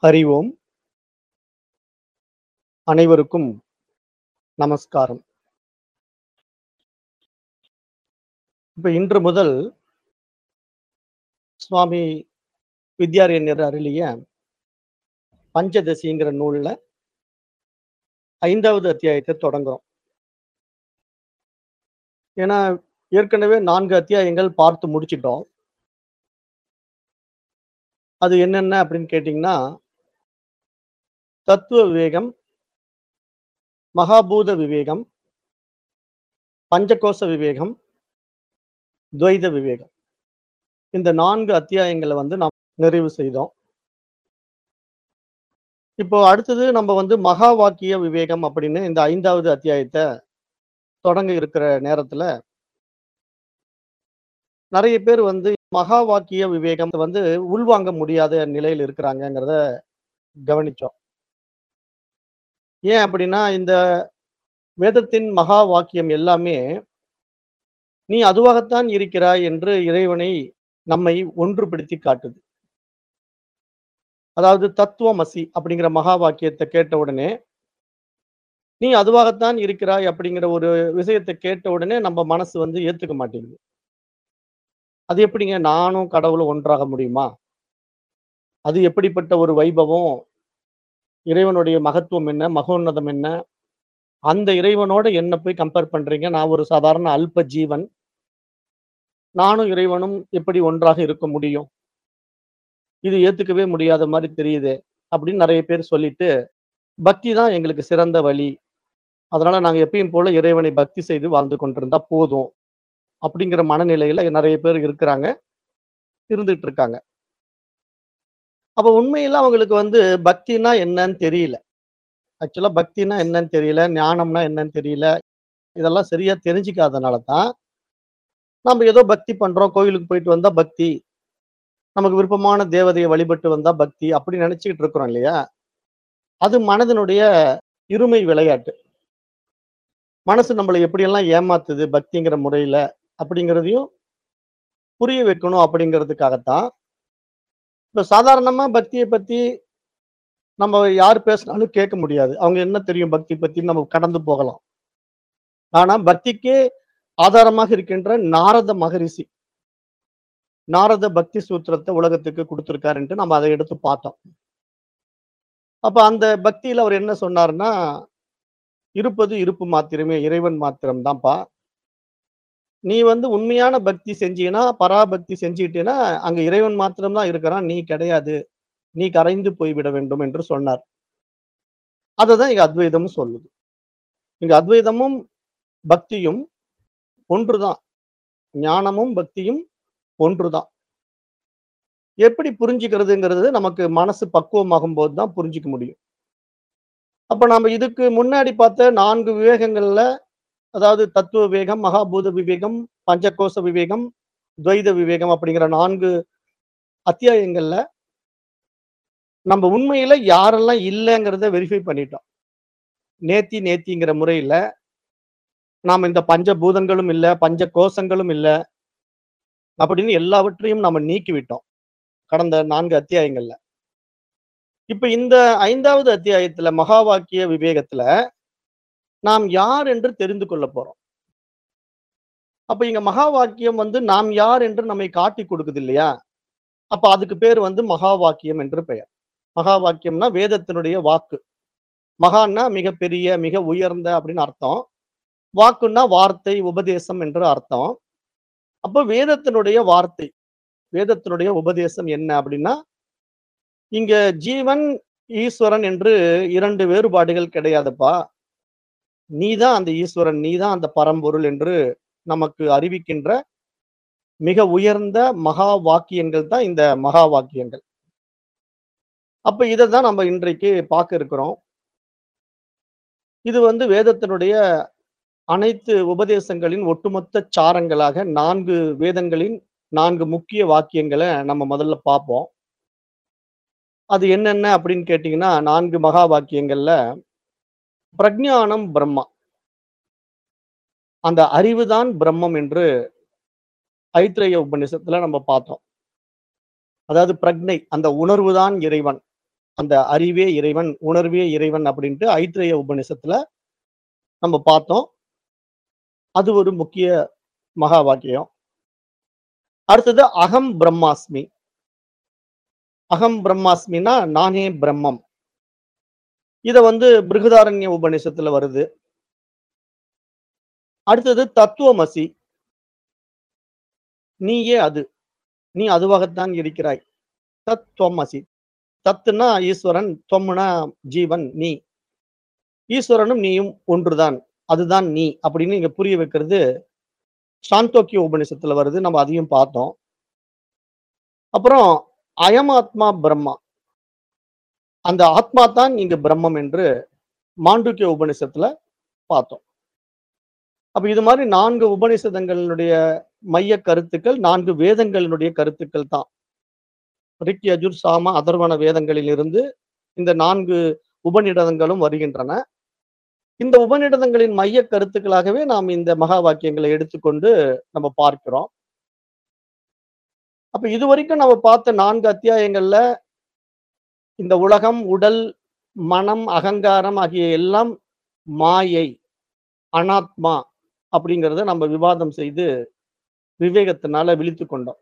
ஹரி ஓம் அனைவருக்கும் நமஸ்காரம் இப்ப இன்று முதல் சுவாமி வித்யாரண்யர் அருளிய பஞ்சதசிங்கிற நூல்ல ஐந்தாவது அத்தியாயத்தை தொடங்குறோம் ஏன்னா ஏற்கனவே நான்கு அத்தியாயங்கள் பார்த்து முடிச்சிட்டோம் அது என்னென்ன அப்படின்னு கேட்டிங்கன்னா தத்துவ விவேகம் மகாபூத விவேகம் பஞ்சகோச விவேகம் துவைத விவேகம் இந்த நான்கு அத்தியாயங்களை வந்து நாம் நிறைவு செய்தோம் இப்போ அடுத்தது நம்ம வந்து மகா வாக்கிய விவேகம் அப்படின்னு இந்த ஐந்தாவது அத்தியாயத்தை தொடங்க இருக்கிற நேரத்துல நிறைய பேர் வந்து மகா வாக்கிய விவேகம் வந்து உள்வாங்க முடியாத நிலையில் இருக்கிறாங்கங்கிறத கவனிச்சோம் ஏன் அப்படின்னா இந்த வேதத்தின் மகா வாக்கியம் எல்லாமே நீ அதுவாகத்தான் இருக்கிறாய் என்று இறைவனை நம்மை ஒன்றுபடுத்தி காட்டுது அதாவது தத்துவமசி அப்படிங்கிற மகா வாக்கியத்தை கேட்ட உடனே நீ அதுவாகத்தான் இருக்கிறாய் அப்படிங்கிற ஒரு விஷயத்தை கேட்ட உடனே நம்ம மனசு வந்து ஏத்துக்க மாட்டேங்குது அது எப்படிங்க நானும் கடவுளும் ஒன்றாக முடியுமா அது எப்படிப்பட்ட ஒரு வைபவம் இறைவனுடைய மகத்துவம் என்ன மகோன்னதம் என்ன அந்த இறைவனோட என்ன போய் கம்பேர் பண்றீங்க நான் ஒரு சாதாரண அல்ப ஜீவன் நானும் இறைவனும் எப்படி ஒன்றாக இருக்க முடியும் இது ஏத்துக்கவே முடியாத மாதிரி தெரியுது அப்படின்னு நிறைய பேர் சொல்லிட்டு பக்தி தான் எங்களுக்கு சிறந்த வழி அதனால நாங்க எப்பயும் போல இறைவனை பக்தி செய்து வாழ்ந்து கொண்டிருந்தா போதும் அப்படிங்கிற மனநிலையில நிறைய பேர் இருக்கிறாங்க இருந்துட்டு இருக்காங்க அப்ப உண்மையில அவங்களுக்கு வந்து பக்தினா என்னன்னு தெரியல ஆக்சுவலா பக்தினா என்னன்னு தெரியல ஞானம்னா என்னன்னு தெரியல இதெல்லாம் சரியா தெரிஞ்சுக்காதனால தான் நம்ம ஏதோ பக்தி பண்றோம் கோயிலுக்கு போயிட்டு வந்தா பக்தி நமக்கு விருப்பமான தேவதையை வழிபட்டு வந்தா பக்தி அப்படி நினைச்சுக்கிட்டு இருக்கிறோம் இல்லையா அது மனதினுடைய இருமை விளையாட்டு மனசு நம்மளை எப்படியெல்லாம் ஏமாத்துது பக்திங்கிற முறையில அப்படிங்கிறதையும் புரிய வைக்கணும் அப்படிங்கிறதுக்காகத்தான் இப்ப சாதாரணமா பக்தியை பத்தி நம்ம யார் பேசினாலும் கேட்க முடியாது அவங்க என்ன தெரியும் பக்தி பத்தி நம்ம கடந்து போகலாம் ஆனா பக்திக்கே ஆதாரமாக இருக்கின்ற நாரத மகரிஷி நாரத பக்தி சூத்திரத்தை உலகத்துக்கு கொடுத்திருக்காருன்ட்டு நம்ம அதை எடுத்து பார்த்தோம் அப்ப அந்த பக்தியில அவர் என்ன சொன்னாருன்னா இருப்பது இருப்பு மாத்திரமே இறைவன் மாத்திரம் தான்ப்பா நீ வந்து உண்மையான பக்தி செஞ்சீன்னா பராபக்தி செஞ்சுக்கிட்டேன்னா அங்க இறைவன் மாத்திரம்தான் இருக்கிறான் நீ கிடையாது நீ கரைந்து போய்விட வேண்டும் என்று சொன்னார் அததான் இங்க அத்வைதமும் சொல்லுது இங்க அத்வைதமும் பக்தியும் ஒன்றுதான் ஞானமும் பக்தியும் ஒன்றுதான் எப்படி புரிஞ்சுக்கிறதுங்கிறது நமக்கு மனசு பக்குவமாகும் போது தான் புரிஞ்சுக்க முடியும் அப்ப நம்ம இதுக்கு முன்னாடி பார்த்த நான்கு விவேகங்கள்ல அதாவது தத்துவ விவேகம் மகாபூத விவேகம் பஞ்சகோச விவேகம் துவைத விவேகம் அப்படிங்கிற நான்கு அத்தியாயங்கள்ல நம்ம உண்மையில யாரெல்லாம் இல்லைங்கிறத வெரிஃபை பண்ணிட்டோம் நேத்தி நேத்திங்கிற முறையில நாம இந்த பஞ்சபூதங்களும் இல்லை பஞ்ச கோஷங்களும் இல்லை அப்படின்னு எல்லாவற்றையும் நம்ம நீக்கி விட்டோம் கடந்த நான்கு அத்தியாயங்கள்ல இப்ப இந்த ஐந்தாவது அத்தியாயத்துல மகா வாக்கிய விவேகத்துல நாம் யார் என்று தெரிந்து கொள்ள போறோம் அப்ப இங்க மகா வாக்கியம் வந்து நாம் யார் என்று நம்மை காட்டி கொடுக்குது இல்லையா அப்ப அதுக்கு பேர் வந்து மகா வாக்கியம் என்று பெயர் மகா வாக்கியம்னா வேதத்தினுடைய வாக்கு மகான்னா மிகப்பெரிய மிக உயர்ந்த அப்படின்னு அர்த்தம் வாக்குன்னா வார்த்தை உபதேசம் என்று அர்த்தம் அப்ப வேதத்தினுடைய வார்த்தை வேதத்தினுடைய உபதேசம் என்ன அப்படின்னா இங்க ஜீவன் ஈஸ்வரன் என்று இரண்டு வேறுபாடுகள் கிடையாதுப்பா நீதான் அந்த ஈஸ்வரன் நீதான் அந்த பரம்பொருள் என்று நமக்கு அறிவிக்கின்ற மிக உயர்ந்த மகா வாக்கியங்கள் தான் இந்த மகா வாக்கியங்கள் அப்ப இதை தான் நம்ம இன்றைக்கு பார்க்க இருக்கிறோம் இது வந்து வேதத்தினுடைய அனைத்து உபதேசங்களின் ஒட்டுமொத்த சாரங்களாக நான்கு வேதங்களின் நான்கு முக்கிய வாக்கியங்களை நம்ம முதல்ல பார்ப்போம் அது என்னென்ன அப்படின்னு கேட்டீங்கன்னா நான்கு மகா வாக்கியங்கள்ல பிரஜானம் பிரம்மா அந்த அறிவுதான் பிரம்மம் என்று ஐத்திரேய உபநிஷத்துல நம்ம பார்த்தோம் அதாவது பிரக்னை அந்த உணர்வுதான் இறைவன் அந்த அறிவே இறைவன், உணர்வே இறைவன் அப்படின்ட்டு ஐத்ரேய உபநிஷத்துல நம்ம பார்த்தோம். அது ஒரு முக்கிய மகா வாக்கியம். அடுத்தது அகம் பிரம்மாஸ்மி. அகம் பிரம்மாஸ்மின்னா நானே பிரம்மம். இத வந்து பிருகதாரண்ய உபநிஷத்துல வருது. அடுத்தது தத்துவமசி. நீயே அது. நீ அதுவாகத்தான் இருக்கிறாய். தத்வமசி. தத்துன்னா ஈஸ்வரன், தொம்முனா ஜீவன், நீ. ஈஸ்வரனும் நீயும் ஒன்றுதான். அதுதான் நீ அப்படின்னு இங்க புரிய வைக்கிறது சாந்தோக்கிய உபநிஷத்துல வருது. நம்ம அதையும் பார்த்தோம். அப்புறம் அயமாத்மா பிரம்மா. அந்த ஆத்மா தான் இங்கு பிரம்மம் என்று மாண்டூக்கிய உபநிஷத்துல பார்த்தோம். அப்ப இது மாதிரி 4 உபநிஷதங்களுடைய மைய கருத்துக்கள் 4 வேதங்களினுடைய கருத்துக்கள் தான். ரிக், யஜுர், சாம, அதர்வண வேதங்களிலிருந்து இந்த 4 உபநிடதங்களும் வருகின்றன. இந்த உபநிடதங்களின் மைய கருத்துக்களாகவே நாம் இந்த மகா வாக்கியங்களை எடுத்துக்கொண்டு நம்ம பார்க்கிறோம். அப்ப இதுவரைக்கும் நம்ம பார்த்த 4 அத்தியாயங்கள்ல இந்த உலகம், உடல், மனம், அகங்காரம் ஆகிய எல்லாம் மாயை, அனாத்மா அப்படிங்கிறத நம்ம விவாதம் செய்து விவேகத்தினால விழித்துக் கொண்டோம்.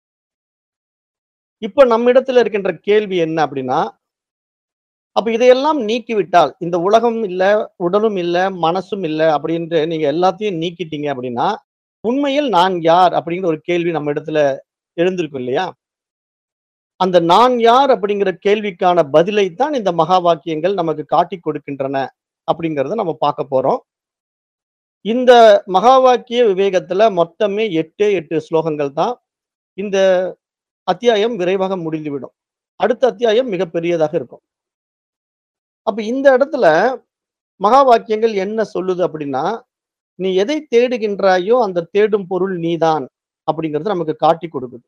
இப்ப நம்மிடத்துல இருக்கின்ற கேள்வி என்ன அப்படின்னா, அப்ப இதையெல்லாம் நீக்கிவிட்டால், இந்த உலகம் இல்ல, உடலும் இல்ல, மனசும் இல்ல அப்படின்ட்டு நீங்க எல்லாத்தையும் நீக்கிட்டீங்க அப்படின்னா, உண்மையில் நான் யார் அப்படிங்கிற ஒரு கேள்வி நம்ம இடத்துல எழுந்திருக்கும் இல்லையா? அந்த நான் யார் அப்படிங்கிற கேள்விக்கான பதிலைத்தான் இந்த மகா வாக்கியங்கள் நமக்கு காட்டிக் கொடுக்கின்றன அப்படிங்கிறத நம்ம பார்க்க போறோம். இந்த மகா வாக்கிய விவேகத்துல மொத்தமே 8 8 ஸ்லோகங்கள் தான். இந்த அத்தியாயம் விரைவாக முடிந்துவிடும். அடுத்த அத்தியாயம் மிகப் பெரியதாக இருக்கும். அப்ப இந்த இடத்துல மகா வாக்கியங்கள் என்ன சொல்லுது அப்படின்னா, நீ எதை தேடுகின்றாயோ அந்த தேடும் பொருள் நீதான் அப்படிங்கிறது நமக்கு காட்டிக் கொடுக்குது.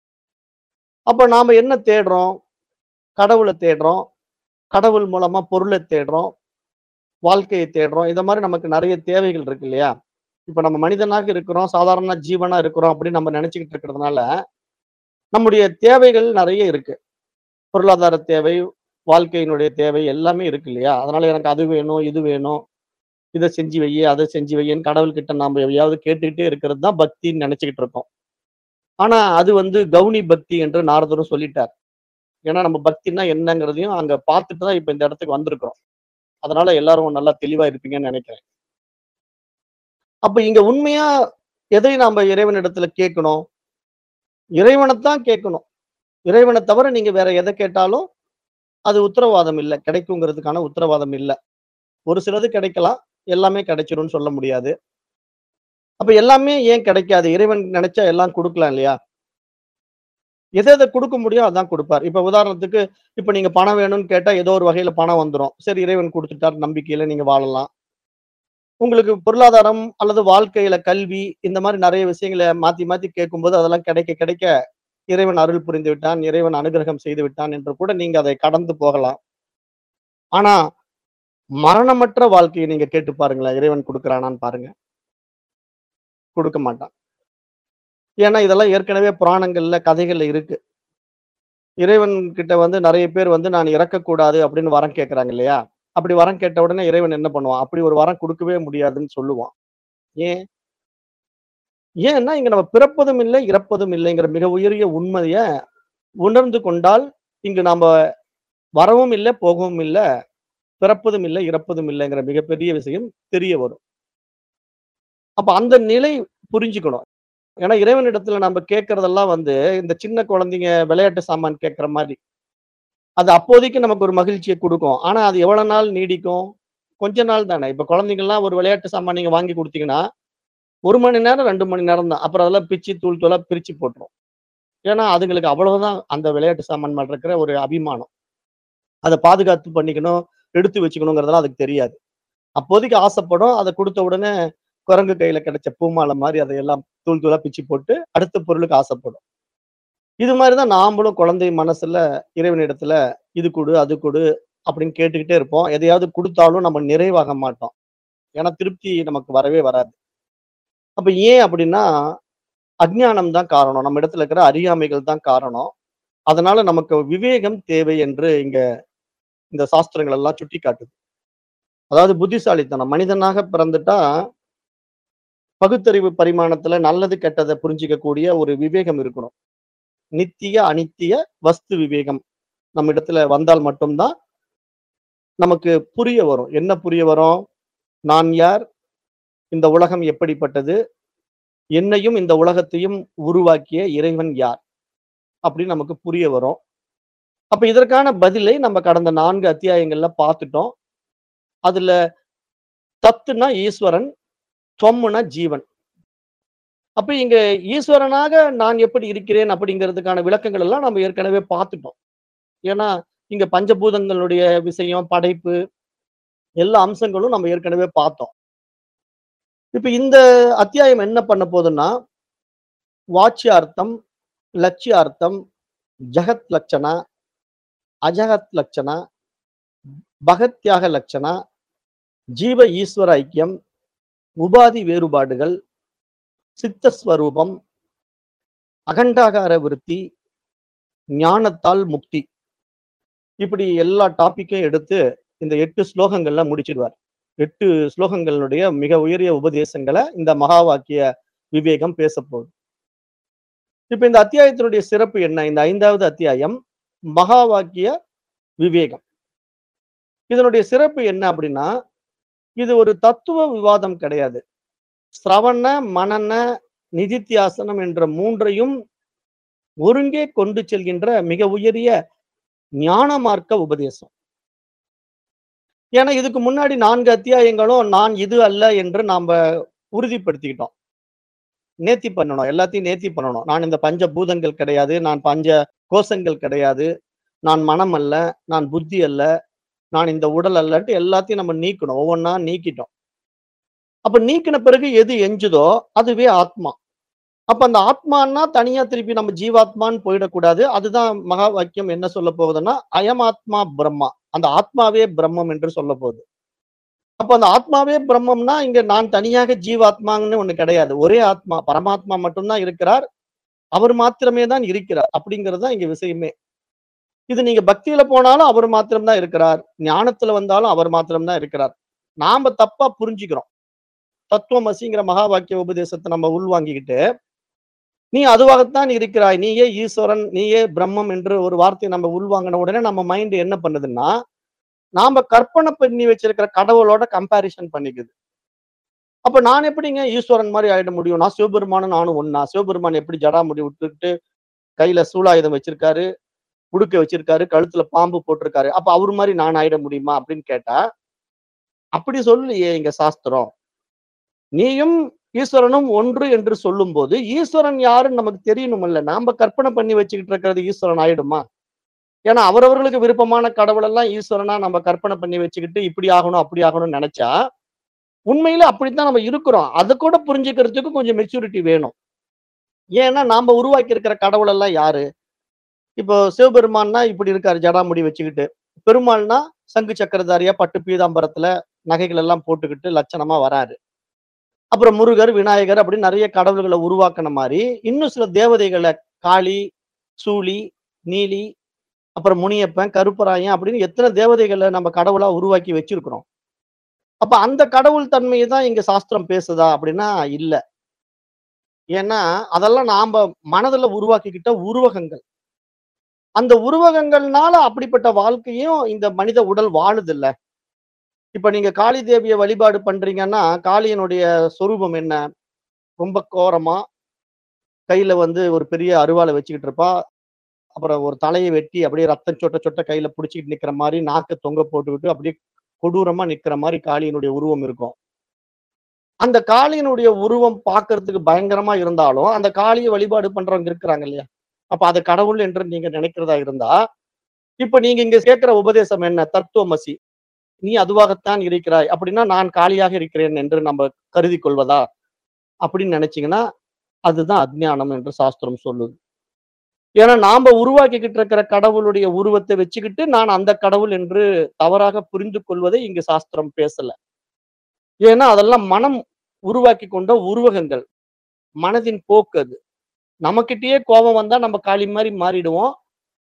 அப்ப நாம என்ன தேடுறோம்? கடவுள தேடுறோம். கடவுள் மூலமா பொருள தேடுறோம். வாழ்க்கைய தேடுறோம். இத மாரி நமக்கு நெறைய தேவைகள் இருக்கு இல்லையா? இப்ப நம்ம மனிதனாக இருக்கிறோம், சாதாரண ஜீவனா இருக்கிறோம் அப்படின்னு நம்ம நெனச்சுக்கிட்டு இருக்கிறதுனால, நம்முடைய தேவைகள் நெறைய இருக்கு. பொருளாதார தேவை, வாழ்க்கையினுடைய தேவை எல்லாமே இருக்கு இல்லையா? அதனால எனக்கு அது வேணும், இது வேணும். இத செஞ்சு வையி, அத செஞ்சு வையின்னு கடவுள்கிட்ட நாம எதையாவது கேட்டுக்கிட்டே இருக்கிறது தான் பக்தின்னு நெனச்சுக்கிட்டு இருக்கோம். ஆனா அது வந்து கௌனி பக்தி என்று நாரதரும் சொல்லிட்டார். ஏன்னா நம்ம பக்தின்னா என்னங்கிறதையும் அங்க பார்த்துட்டு தான் இப்ப இந்த இடத்துக்கு வந்திருக்கிறோம். அதனால எல்லாரும் நல்லா தெளிவா இருப்பீங்கன்னு நெனைக்கிறேன். அப்ப இங்க உண்மையா எதை நாம இறைவனிடத்துல கேட்கணும்? இறைவனத்தான் கேட்கணும். இறைவன தவிர நீங்க வேற எத கேட்டாலும், அது உத்தரவாதம் இல்ல. கிடைக்குங்கிறதுக்கான உத்தரவாதம் இல்ல. ஒரு சிலது கிடைக்கலாம். எல்லாமே கிடைச்சிரும்னு சொல்ல முடியாது. அப்ப எல்லாமே ஏன் கிடைக்காது? இறைவன் நெனச்சா எல்லாம் குடுக்கலாம் இல்லையா? எத எத குடுக்க முடியும் அதான் குடுப்பார். இப்ப உதாரணத்துக்கு, இப்ப நீங்க பணம் வேணும்னு கேட்டா ஏதோ ஒரு வகையில பணம் வந்துரும். சரி இறைவன் குடுத்துட்டார் நம்பிக்கையில நீங்க வாழலாம். உங்களுக்கு பொருளாதாரம் அல்லது வாழ்க்கையில கல்வி, இந்த மாரி நெறைய விஷயங்கள மாத்தி மாத்தி கேட்கும்போது அதெல்லாம் கிடைக்க கிடைக்க, இறைவன் அருள் புரிந்து விட்டான், இறைவன் அனுக்கிரகம் செய்து விட்டான் என்று கூட நீங்க அதை கடந்து போகலாம். ஆனா, மரணமற்ற வாழ்க்கைய நீங்க கேட்டு பாருங்களேன். இறைவன் குடுக்குறானான்னு பாருங்க. குடுக்க மாட்டான். ஏன்னா இதெல்லாம் ஏற்கனவே புராணங்கள்ல, கதைகள்ல இருக்கு. இறைவன் கிட்ட வந்து நெறைய பேர் வந்து நான் இறக்கக்கூடாது அப்படின்னு வரம் கேட்கறாங்க இல்லையா? அப்படி வரம் கேட்ட உடனே இறைவன் என்ன பண்ணுவான்? அப்படி ஒரு வரம் குடுக்கவே முடியாதுன்னு சொல்லுவான். ஏன்? ஏன்னா இங்க நம்ம பிறப்பதும் இல்லை, இறப்பதும் இல்லைங்கிற மிக உயரிய உண்மைய உணர்ந்து கொண்டால், இங்கு நாம வரவும் இல்ல, போகவும் இல்ல, பிறப்பதும் இல்ல, இறப்பதும் இல்லைங்கிற மிகப்பெரிய விஷயம் தெரிய வரும். அப்ப அந்த நிலை புரிஞ்சுக்கணும். ஏன்னா இறைவனிடத்துல நம்ம கேட்கிறதெல்லாம் வந்து, இந்த சின்ன குழந்தைங்க விளையாட்டு சாமான் கேட்கிற மாரி. அது அப்போதைக்கு நமக்கு ஒரு மகிழ்ச்சிய குடுக்கும். ஆனா அது எவ்வளவு நாள் நீடிக்கும்? கொஞ்ச நாள் தானே. இப்ப குழந்தைங்கலாம் ஒரு விளையாட்டு சாமான் நீங்க வாங்கி குடுத்தீங்கன்னா, 1 மணி நேரம், 2 மணி நேரம் தான். அப்புறம் அதெல்லாம் பிச்சு தூள் தூளா பிரிச்சு போட்டுரும். ஏன்னா அதுங்களுக்கு அவ்வளவுதான் அந்த விளையாட்டு சாமான் மேல இருக்கிற ஒரு அபிமானம். அத பாதுகாத்து பண்ணிக்கணும், எடுத்து வச்சுக்கணுங்கிறதெல்லாம் அதுக்கு தெரியாது. அப்போதைக்கு ஆசைப்படும். அத குடுத்த உடனே குரங்கு கையில கிடைச்ச பூமாலை மாரி அதையெல்லாம் தூள் தூளா பிச்சு போட்டு, அடுத்த பொருளுக்கு ஆசைப்படும். இது மாரி தான் நாமளும் குழந்தை மனசுல இறைவனிடத்துல இது குடு, அது குடு அப்படின்னு கேட்டுக்கிட்டே இருப்போம். எதையாவது குடுத்தாலும் நம்ம நிறைவாக மாட்டோம். ஏன்னா திருப்தி நமக்கு வரவே வராது. அப்ப ஏன் அப்படின்னா, அஞ்ஞானம் தான் காரணம். நம்ம இடத்துல இருக்கிற அறியாமைகள் தான் காரணம். அதனால நமக்கு விவேகம் தேவை என்று இங்க இந்த சாஸ்திரங்கள் எல்லாம் சுட்டி காட்டுது அதாவது புத்திசாலித்தனம் மனிதனாக பிறந்துட்டா பகுத்தறிவு பரிமாணத்துல நல்லது கெட்டதை புரிஞ்சிக்கக்கூடிய ஒரு விவேகம் இருக்கணும் நித்திய அனித்திய வஸ்து விவேகம் நம்ம இடத்துல வந்தால் மட்டும்தான் நமக்கு புரிய வரும் என்ன புரிய வரும் நான் யார் இந்த உலகம் எப்படிப்பட்டது என்னையும் இந்த உலகத்தையும் உருவாக்கிய இறைவன் யார் அப்படின்னு நமக்கு புரிய வரும் அப்ப இதற்கான பதிலை நம்ம கடந்த நான்கு அத்தியாயங்கள்ல பார்த்துட்டோம் அதுல தத்துனா ஈஸ்வரன் தொம்முனா ஜீவன் அப்ப இங்க ஈஸ்வரனாக நான் எப்படி இருக்கிறேன் அப்படிங்கிறதுக்கான விளக்கங்கள் எல்லாம் நம்ம ஏற்கனவே பார்த்துட்டோம் ஏன்னா இங்க பஞ்சபூதங்களுடைய விஷயம் படைப்பு எல்லா அம்சங்களும் நம்ம ஏற்கனவே பார்த்தோம் இப்ப இந்த அத்தியாயம் என்ன பண்ண போகுதுன்னா வாட்சியார்த்தம் லட்சியார்த்தம் ஜகத் லட்சணா அஜகத் லட்சணா பகத்யாக லட்சணா ஜீவ ஈஸ்வர ஐக்கியம் உபாதி வேறுபாடுகள் சித்தஸ்வரூபம் அகண்டாகார விருத்தி ஞானத்தால் முக்தி இப்படி எல்லா டாபிக்கையும் எடுத்து இந்த எட்டு ஸ்லோகங்கள்ல முடிச்சிடுவார் எட்டு ஸ்லோகங்களுடைய மிக உயரிய உபதேசங்களை இந்த மகா வாக்கிய விவேகம் பேச போகுது இப்ப இந்த அத்தியாயத்தினுடைய சிறப்பு என்ன இந்த ஐந்தாவது அத்தியாயம் மகா வாக்கிய விவேகம் இதனுடைய சிறப்பு என்ன அப்படின்னா இது ஒரு தத்துவ விவாதம் கிடையாது சிரவண மனன நிதித்தியாசனம் என்ற மூன்றையும் ஒருங்கே கொண்டு செல்கின்ற மிக உயரிய ஞான மார்க்க உபதேசம் ஏன்னா இதுக்கு முன்னாடி நான்கு அத்தியாயங்களும் நான் இது அல்ல என்று நாம உறுதிப்படுத்திக்கிட்டோம் நேர்த்தி பண்ணணும் எல்லாத்தையும் நேர்த்தி பண்ணணும் நான் இந்த பஞ்ச பூதங்கள் கிடையாது நான் பஞ்ச கோஷங்கள் கிடையாது நான் மனம் அல்ல நான் புத்தி அல்ல நான் இந்த உடல் அல்லன்ட்டு எல்லாத்தையும் நம்ம நீக்கணும் ஒவ்வொன்றா நீக்கிட்டோம் அப்ப நீக்கின பிறகு எது எஞ்சுதோ அதுவே ஆத்மா அப்ப அந்த ஆத்மான்னா தனியா திருப்பி நம்ம ஜீவாத்மான்னு போயிடக்கூடாது அதுதான் மகா வாக்கியம் என்ன சொல்ல போகுதுன்னா அயமாத்மா பிரம்மா அந்த ஆத்மாவே பிரம்மம் என்று சொல்ல போகுது அப்ப அந்த ஆத்மாவே பிரம்மம்னா இங்க நான் தனியாக ஜீவாத்மான்னு ஒண்ணு கிடையாது ஒரே ஆத்மா பரமாத்மா மட்டும்தான் இருக்கிறார் அவர் மாத்திரமே தான் இருக்கிறார் அப்படிங்கிறது தான் இங்க விஷயமே இது நீங்க பக்தியில போனாலும் அவர் மாத்திரம்தான் இருக்கிறார் ஞானத்துல வந்தாலும் அவர் மாத்திரம்தான் இருக்கிறார் நாம தப்பா புரிஞ்சுக்கிறோம் தத்துவமசிங்கிற மகா வாக்கிய உபதேசத்தை நம்ம உள்வாங்கிக்கிட்டு நீ அதுவாகத்தான் இருக்கிறாய் நீயே ஈஸ்வரன் நீயே பிரம்மம் என்று ஒரு வார்த்தையை நம்ம உள்வாங்கின உடனே நம்ம மைண்ட் என்ன பண்ணுதுன்னா நாம கற்பனை பண்ணி வச்சிருக்கிற கடவுளோட கம்பாரிசன் பண்ணிக்குது அப்ப நான் எப்படிங்க ஈஸ்வரன் மாதிரி ஆயிட முடியும் நான் சிவபெருமானும் நானும் ஒன்னா சிவபெருமான் எப்படி ஜடாமுடி விட்டுக்கிட்டு கையில சூலாயுதம் வச்சிருக்காரு உடுக்க வச்சிருக்காரு கழுத்துல பாம்பு போட்டிருக்காரு அப்ப அவர் மாதிரி நான் ஆயிட முடியுமா அப்படின்னு கேட்டா அப்படி சொல்லலையே இங்க சாஸ்திரம் நீயும் ஈஸ்வரனும் ஒன்று என்று சொல்லும்போது ஈஸ்வரன் யாருன்னு நமக்கு தெரியணும்ல நாம கற்பனை பண்ணி வச்சுக்கிட்டு இருக்கிறது ஈஸ்வரன் ஆயிடுமா ஏன்னா அவரவர்களுக்கு விருப்பமான கடவுள் எல்லாம் ஈஸ்வரனா நம்ம கற்பனை பண்ணி வச்சுக்கிட்டு இப்படி ஆகணும் அப்படி ஆகணும்னு நினைச்சா உண்மையில அப்படித்தான் நம்ம இருக்கிறோம் அதை கூட புரிஞ்சுக்கிறதுக்கு கொஞ்சம் மெச்சூரிட்டி வேணும் ஏன்னா நாம உருவாக்கி இருக்கிற கடவுள் எல்லாம் யாரு இப்போ சிவபெருமான்னா இப்படி இருக்காரு ஜடாமுடி வச்சுக்கிட்டு பெருமாள்னா சங்கு சக்கரதாரியா பட்டு பீதாம்பரத்துல நகைகள் எல்லாம் போட்டுக்கிட்டு லட்சணமா வராரு அப்புறம் முருகர் விநாயகர் அப்படின்னு நிறைய கடவுள்களை உருவாக்கின மாதிரி இன்னும் சில தேவதைகளை காளி சூளி நீலி அப்புறம் முனியப்பன் கருப்பராயன் அப்படின்னு எத்தனை தேவதைகளை நம்ம கடவுளா உருவாக்கி வச்சிருக்கிறோம் அப்ப அந்த கடவுள் தன்மையை தான் இங்க சாஸ்திரம் பேசுதா அப்படின்னா இல்ல ஏன்னா அதெல்லாம் நாம மனதுல உருவாக்கிக்கிட்ட உருவகங்கள் அந்த உருவகங்கள்னால அப்படிப்பட்ட வாழ்க்கையும் இந்த மனித உடல் வாழுது இல்ல இப்ப நீங்க காளி தேவிய வழிபாடு பண்றீங்கன்னா காளியனுடைய சொரூபம் என்ன ரொம்ப கோரமா கையில வந்து ஒரு பெரிய அருவாளை வச்சுக்கிட்டு இருப்பா அப்புறம் ஒரு தலையை வெட்டி அப்படியே ரத்தம் சொட்ட சொட்ட கையில புடிச்சிக்கிட்டு நிக்கிற மாதிரி நாக்க தொங்க போட்டுக்கிட்டு அப்படியே கொடூரமா நிக்கிற மாதிரி காளியனுடைய உருவம் இருக்கும் அந்த காளியனுடைய உருவம் பார்க்கிறதுக்கு பயங்கரமா இருந்தாலும் அந்த காளியை வழிபாடு பண்றவங்க இருக்கிறாங்க இல்லையா அப்ப அது கடவுள் என்று நீங்க நினைக்கிறதா இருந்தா இப்ப நீங்க இங்க கேட்கிற உபதேசம் என்ன தத்துவமசி நீ அதுவாகத்தான் இருக்கிறாய் அப்படின்னா நான் காளியாக இருக்கிறேன் என்று நம்ம கருதி கொள்வதா அப்படின்னு நினைச்சீங்கன்னா அதுதான் அஜ்ஞானம் என்று சாஸ்திரம் சொல்லுது ஏன்னா நாம உருவாக்கிக்கிட்டு இருக்கிற கடவுளுடைய உருவத்தை வச்சுக்கிட்டு நான் அந்த கடவுள் என்று தவறாக புரிந்து கொள்வதை இங்கு சாஸ்திரம் பேசல ஏன்னா அதெல்லாம் மனம் உருவாக்கி கொண்ட உருவகங்கள் மனதின் போக்கு அது நமக்கிட்டயே கோபம் வந்தா நம்ம காளி மாதிரி மாறிடுவோம்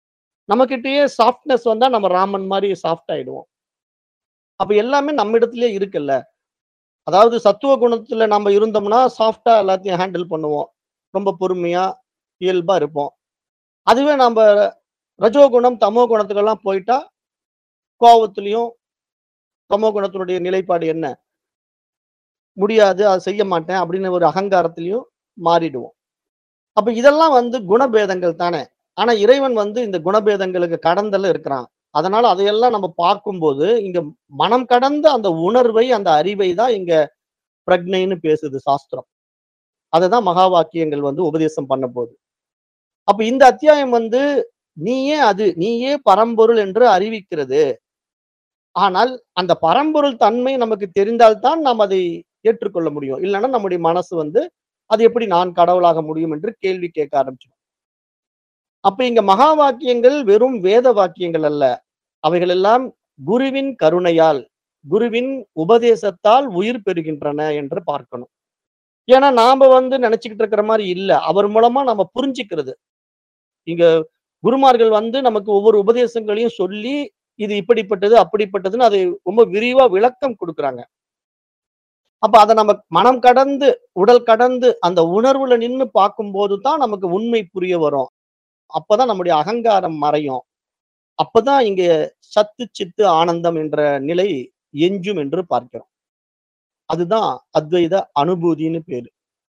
நம்மகிட்டயே சாஃப்ட்னஸ் வந்தா நம்ம ராமன் மாரி சாஃப்ட் ஆயிடுவோம். அப்ப எல்லாமே நம்மிடத்திலேயே இருக்குல்ல. அதாவது சத்துவ குணத்துல நம்ம இருந்தோம்னா, சாஃப்ட்டா எல்லாத்தையும் ஹேண்டில் பண்ணுவோம். ரொம்ப பொறுமையா, இயல்பா இருப்போம். அதுவே நம்ப ரஜோ குணம், தமோ குணத்துக்கெல்லாம் போயிட்டா, கோவத்திலயும் தமோ குணத்தினுடைய நிலைப்பாடு என்ன? முடியாது, அத செய்ய மாட்டேன் அப்படின்னு ஒரு அகங்காரத்திலயும் மாறிடுவோம். அப்ப இதெல்லாம் வந்து குணபேதங்கள் தானே. ஆனா இறைவன் வந்து இந்த குணபேதங்களுக்கு கடந்தல இருக்கிறான். அதனால அதையெல்லாம் நம்ம பார்க்கும்போது, இங்க மனம் கடந்த அந்த உணர்வை, அந்த அறிவை தான் இங்க பிரக்ஞைன்னு பேசுது சாஸ்திரம். அததான் மகா வாக்கியங்கள் வந்து உபதேசம் பண்ண போகுது. அப்ப இந்த அத்தியாயம் வந்து, நீயே அது, நீயே பரம்பொருள் என்று அறிவிக்கிறது. ஆனால், அந்த பரம்பொருள் தன்மை நமக்கு தெரிந்தால் தான் நாம் அதை ஏற்றுக்கொள்ள முடியும். இல்லன்னா நம்முடைய மனசு வந்து, அது எப்படி நான் கடவுளாக முடியும் என்று கேள்வி கேட்க ஆரம்பிச்சுரும். அப்ப இங்க மகா வாக்கியங்கள் வெறும் வேத வாக்கியங்கள் அல்ல. அவைகள் எல்லாம் குருவின் கருணையால், குருவின் உபதேசத்தால் உயிர் பெறுகின்றன என்று பார்க்கணும். ஏன்னா நாம வந்து நெனச்சுக்கிட்டு இருக்கிற மாரி இல்ல. அவர் மூலமா நம்ம புரிஞ்சுக்கிறது. இங்க குருமார்கள் வந்து நமக்கு ஒவ்வொரு உபதேசங்களையும் சொல்லி, இது இப்படிப்பட்டது, அப்படிப்பட்டதுன்னு அதை ரொம்ப விரிவா விளக்கம் குடுக்குறாங்க. அப்ப அத நம்ம மனம் கடந்து, உடல் கடந்து, அந்த உணர்வுல நின்னு பார்க்கும்போது தான் நமக்கு உண்மை புரிய வரும். அப்பதான் நம்முடைய அகங்காரம் மறையும். அப்பதான் இங்க சத்து, சித்து, ஆனந்தம் என்ற நிலை எஞ்சும் என்று பார்க்கிறோம். அதுதான் அத்வைத அனுபூதின்னு பேரு.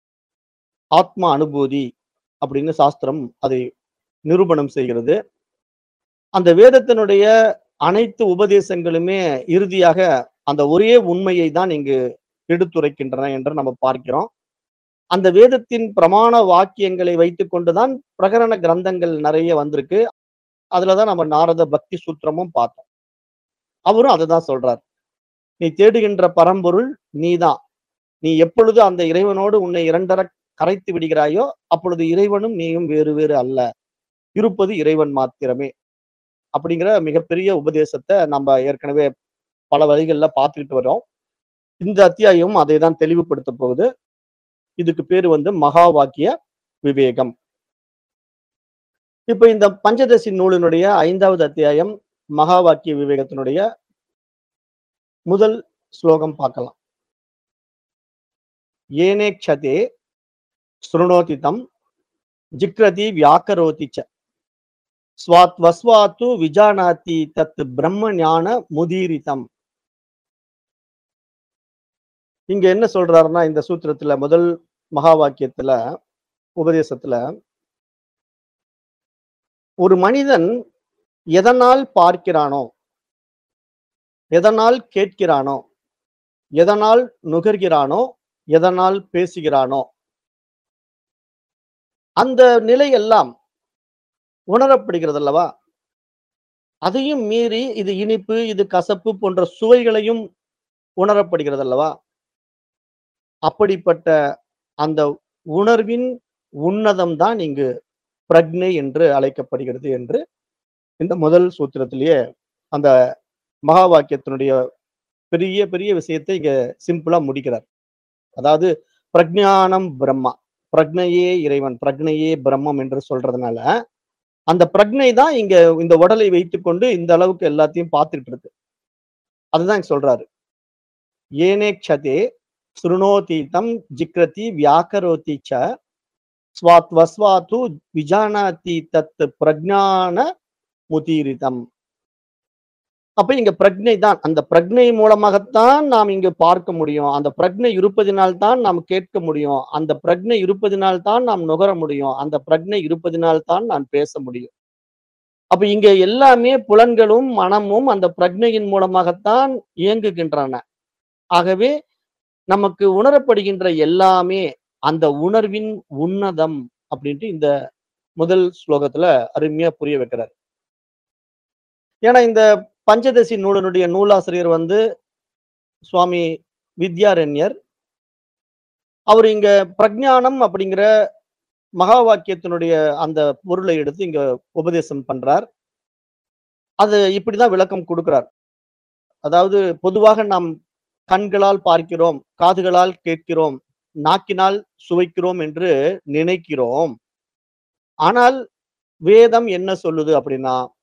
ஆத்ம அனுபூதி அப்படின்னு சாஸ்திரம் அதை நிரூபணம் செய்கிறது. அந்த வேதத்தினுடைய அனைத்து உபதேசங்களுமே இறுதியாக அந்த ஒரே உண்மையை தான் இங்கு எடுத்துரைக்கின்றன என்று நம்ம பார்க்கிறோம். அந்த வேதத்தின் பிரமாண வாக்கியங்களை வைத்துக்கொண்டு தான் பிரகரண கிரந்தங்கள் நெறைய வந்திருக்கு. அதுல தான் நம்ம நாரத பக்தி சூத்திரமும் பார்த்தோம். அவரும் அததான் சொல்றார். நீ தேடுகின்ற பரம்பொருள் நீதான். நீ எப்பொழுது அந்த இறைவனோடு உன்னை இரண்டற கரைத்து விடுகிறாயோ, அப்பொழுது இறைவனும் நீயும் வேறு வேறு அல்ல. இருப்பது இறைவன் மாத்திரமே. அப்படிங்கிற மிகப்பெரிய உபதேசத்த நம்ம ஏற்கனவே பல வழிகள்ல பார்த்துக்கிட்டு வர்றோம். இந்த அத்தியாயமும் அதை தான் தெளிவுபடுத்தப் போகுது. இதுக்கு பேரு வந்து மகா வாக்கிய விவேகம். இப்ப இந்த பஞ்சதசி நூலினுடைய 5வது அத்தியாயம் மகா வாக்கிய விவேகத்தினுடைய முதல் ஸ்லோகம் பார்க்கலாம். ஏனேக்ஷதே ஸ்ருணோதி தம் ஜிக்ரதி வியாக்கரோதி ச. ஸ்வாத்வஸ்வாத்து விஜானாதி தத் பிரம்ம ஞான முதீரிதம். இங்க என்ன சொல்றாருன்னா, இந்த சூத்திரத்துல முதல் மகா வாக்கியத்துல, உபதேசத்துல ஒரு மனிதன் எதனால் பார்க்கிறானோ, எதனால் கேட்கிறானோ, எதனால் நுகர்கிறானோ, எதனால் பேசுகிறானோ, அந்த நிலை எல்லாம் உணரப்படுகிறது அல்லவா? அதையும் மீறி இது இனிப்பு, இது கசப்பு போன்ற சுவைகளையும் உணரப்படுகிறது அல்லவா? அப்படிப்பட்ட அந்த உணர்வின் உன்னதம் தான் இங்கு பிரக்ஞை என்று அழைக்கப்படுகிறது என்று இந்த முதல் சூத்திரத்திலேயே அந்த மகா வாக்கியத்தினுடைய பெரிய பெரிய விஷயத்தை இங்க சிம்பிளா முடிக்கிறார். அதாவது பிரக்ஞானம் பிரம்மா. பிரக்ஞையே இறைவன், பிரக்ஞையே பிரம்மம் என்று சொல்றதுனால, அந்த பிரக்ஞை தான் இங்க இந்த உடலை வைத்துக்கொண்டு இந்த அளவுக்கு எல்லாத்தையும் பார்த்துட்டு இருக்கு. அதுதான் இங்க சொல்றாரு. ஏனேக்ஷதே ஸ்ருணோதி தம் ஜிக்ரதி வியாக்கரோதி ச. ஸ்வாத்வஸ்வாத்து விஜானாதி தத் பிரக்ஞான முதீரிதம். அப்ப இங்க பிரக்ஞை தான். அந்த பிரக்ஞை மூலமாகத்தான் நாம் இங்கு பார்க்க முடியும். அந்த பிரக்ஞை இருப்பதினால் தான் நாம் கேட்க முடியும். அந்த பிரக்ஞை இருப்பதினால் தான் நாம் நுகர முடியும். அந்த பிரக்ஞை இருப்பதினால் தான் நான் பேச முடியும். அப்ப இங்க எல்லாமே புலன்களும், மனமும் அந்த பிரக்ஞையின் மூலமாகத்தான் இயங்குகின்றன. ஆகவே நமக்கு உணரப்படுகின்ற எல்லாமே அந்த உணர்வின் உன்னதம் அப்படின்ட்டு இந்த முதல் ஸ்லோகத்துல அருமையா புரிய வைக்கிறார். ஏன்னா இந்த பஞ்சதசி நூலினுடைய நூலாசிரியர் வந்து சுவாமி வித்யாரண்யர். அவரு இங்க பிரக்ஞானம் அப்படிங்கிற மகா வாக்கியத்தினுடைய அந்த பொருளை எடுத்து இங்க உபதேசம் பண்றார். அது இப்படிதான் விளக்கம் குடுக்கிறார். அதாவது பொதுவாக நாம் கண்களால் பார்க்கிறோம், காதுகளால் கேட்கிறோம், நாக்கினால் சுவைக்கிறோம் என்று நினைக்கிறோம். ஆனால் வேதம் என்ன சொல்லுது அப்படின்னா,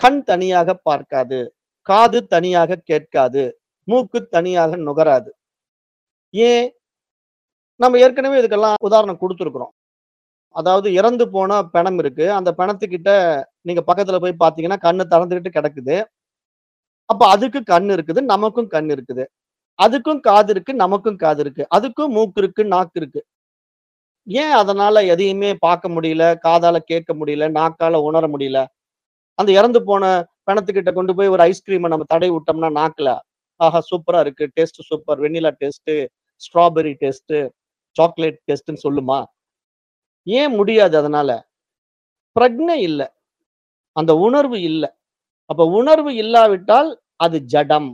கண் தனியாக பார்க்காது காது தனியாக கேட்காது மூக்கு தனியாக நுகராது ஏன் நம்ம ஏற்கனவே இதுக்கெல்லாம் உதாரணம் கொடுத்துருக்குறோம் அதாவது இறந்து போன பிணம் இருக்கு அந்த பிணத்துக்கிட்ட நீங்க பக்கத்துல போய் பாத்தீங்கன்னா கண்ணு திறந்துகிட்டு கிடக்குது அப்ப அதுக்கு கண் இருக்குது நமக்கும் கண் இருக்குது அதுக்கும் காது இருக்கு நமக்கும் காது இருக்கு அதுக்கும் மூக்கு இருக்கு நாக்கு இருக்கு ஏன் அதனால எதையுமே பார்க்க முடியல காதால கேட்க முடியல நாக்கால உணர முடியல அந்த இறந்து போன பிணத்துக்கிட்ட கொண்டு போய் ஒரு ஐஸ்கிரீமை நம்ம தடை விட்டோம்னா நாக்குல ஆஹா சூப்பரா இருக்கு taste super vanilla taste strawberry taste chocolate டேஸ்ட்னு சொல்லுமா ஏன் முடியாது அதனால பிரக்னை இல்லை அந்த உணர்வு இல்லை அப்ப உணர்வு இல்லாவிட்டால் அது ஜடம்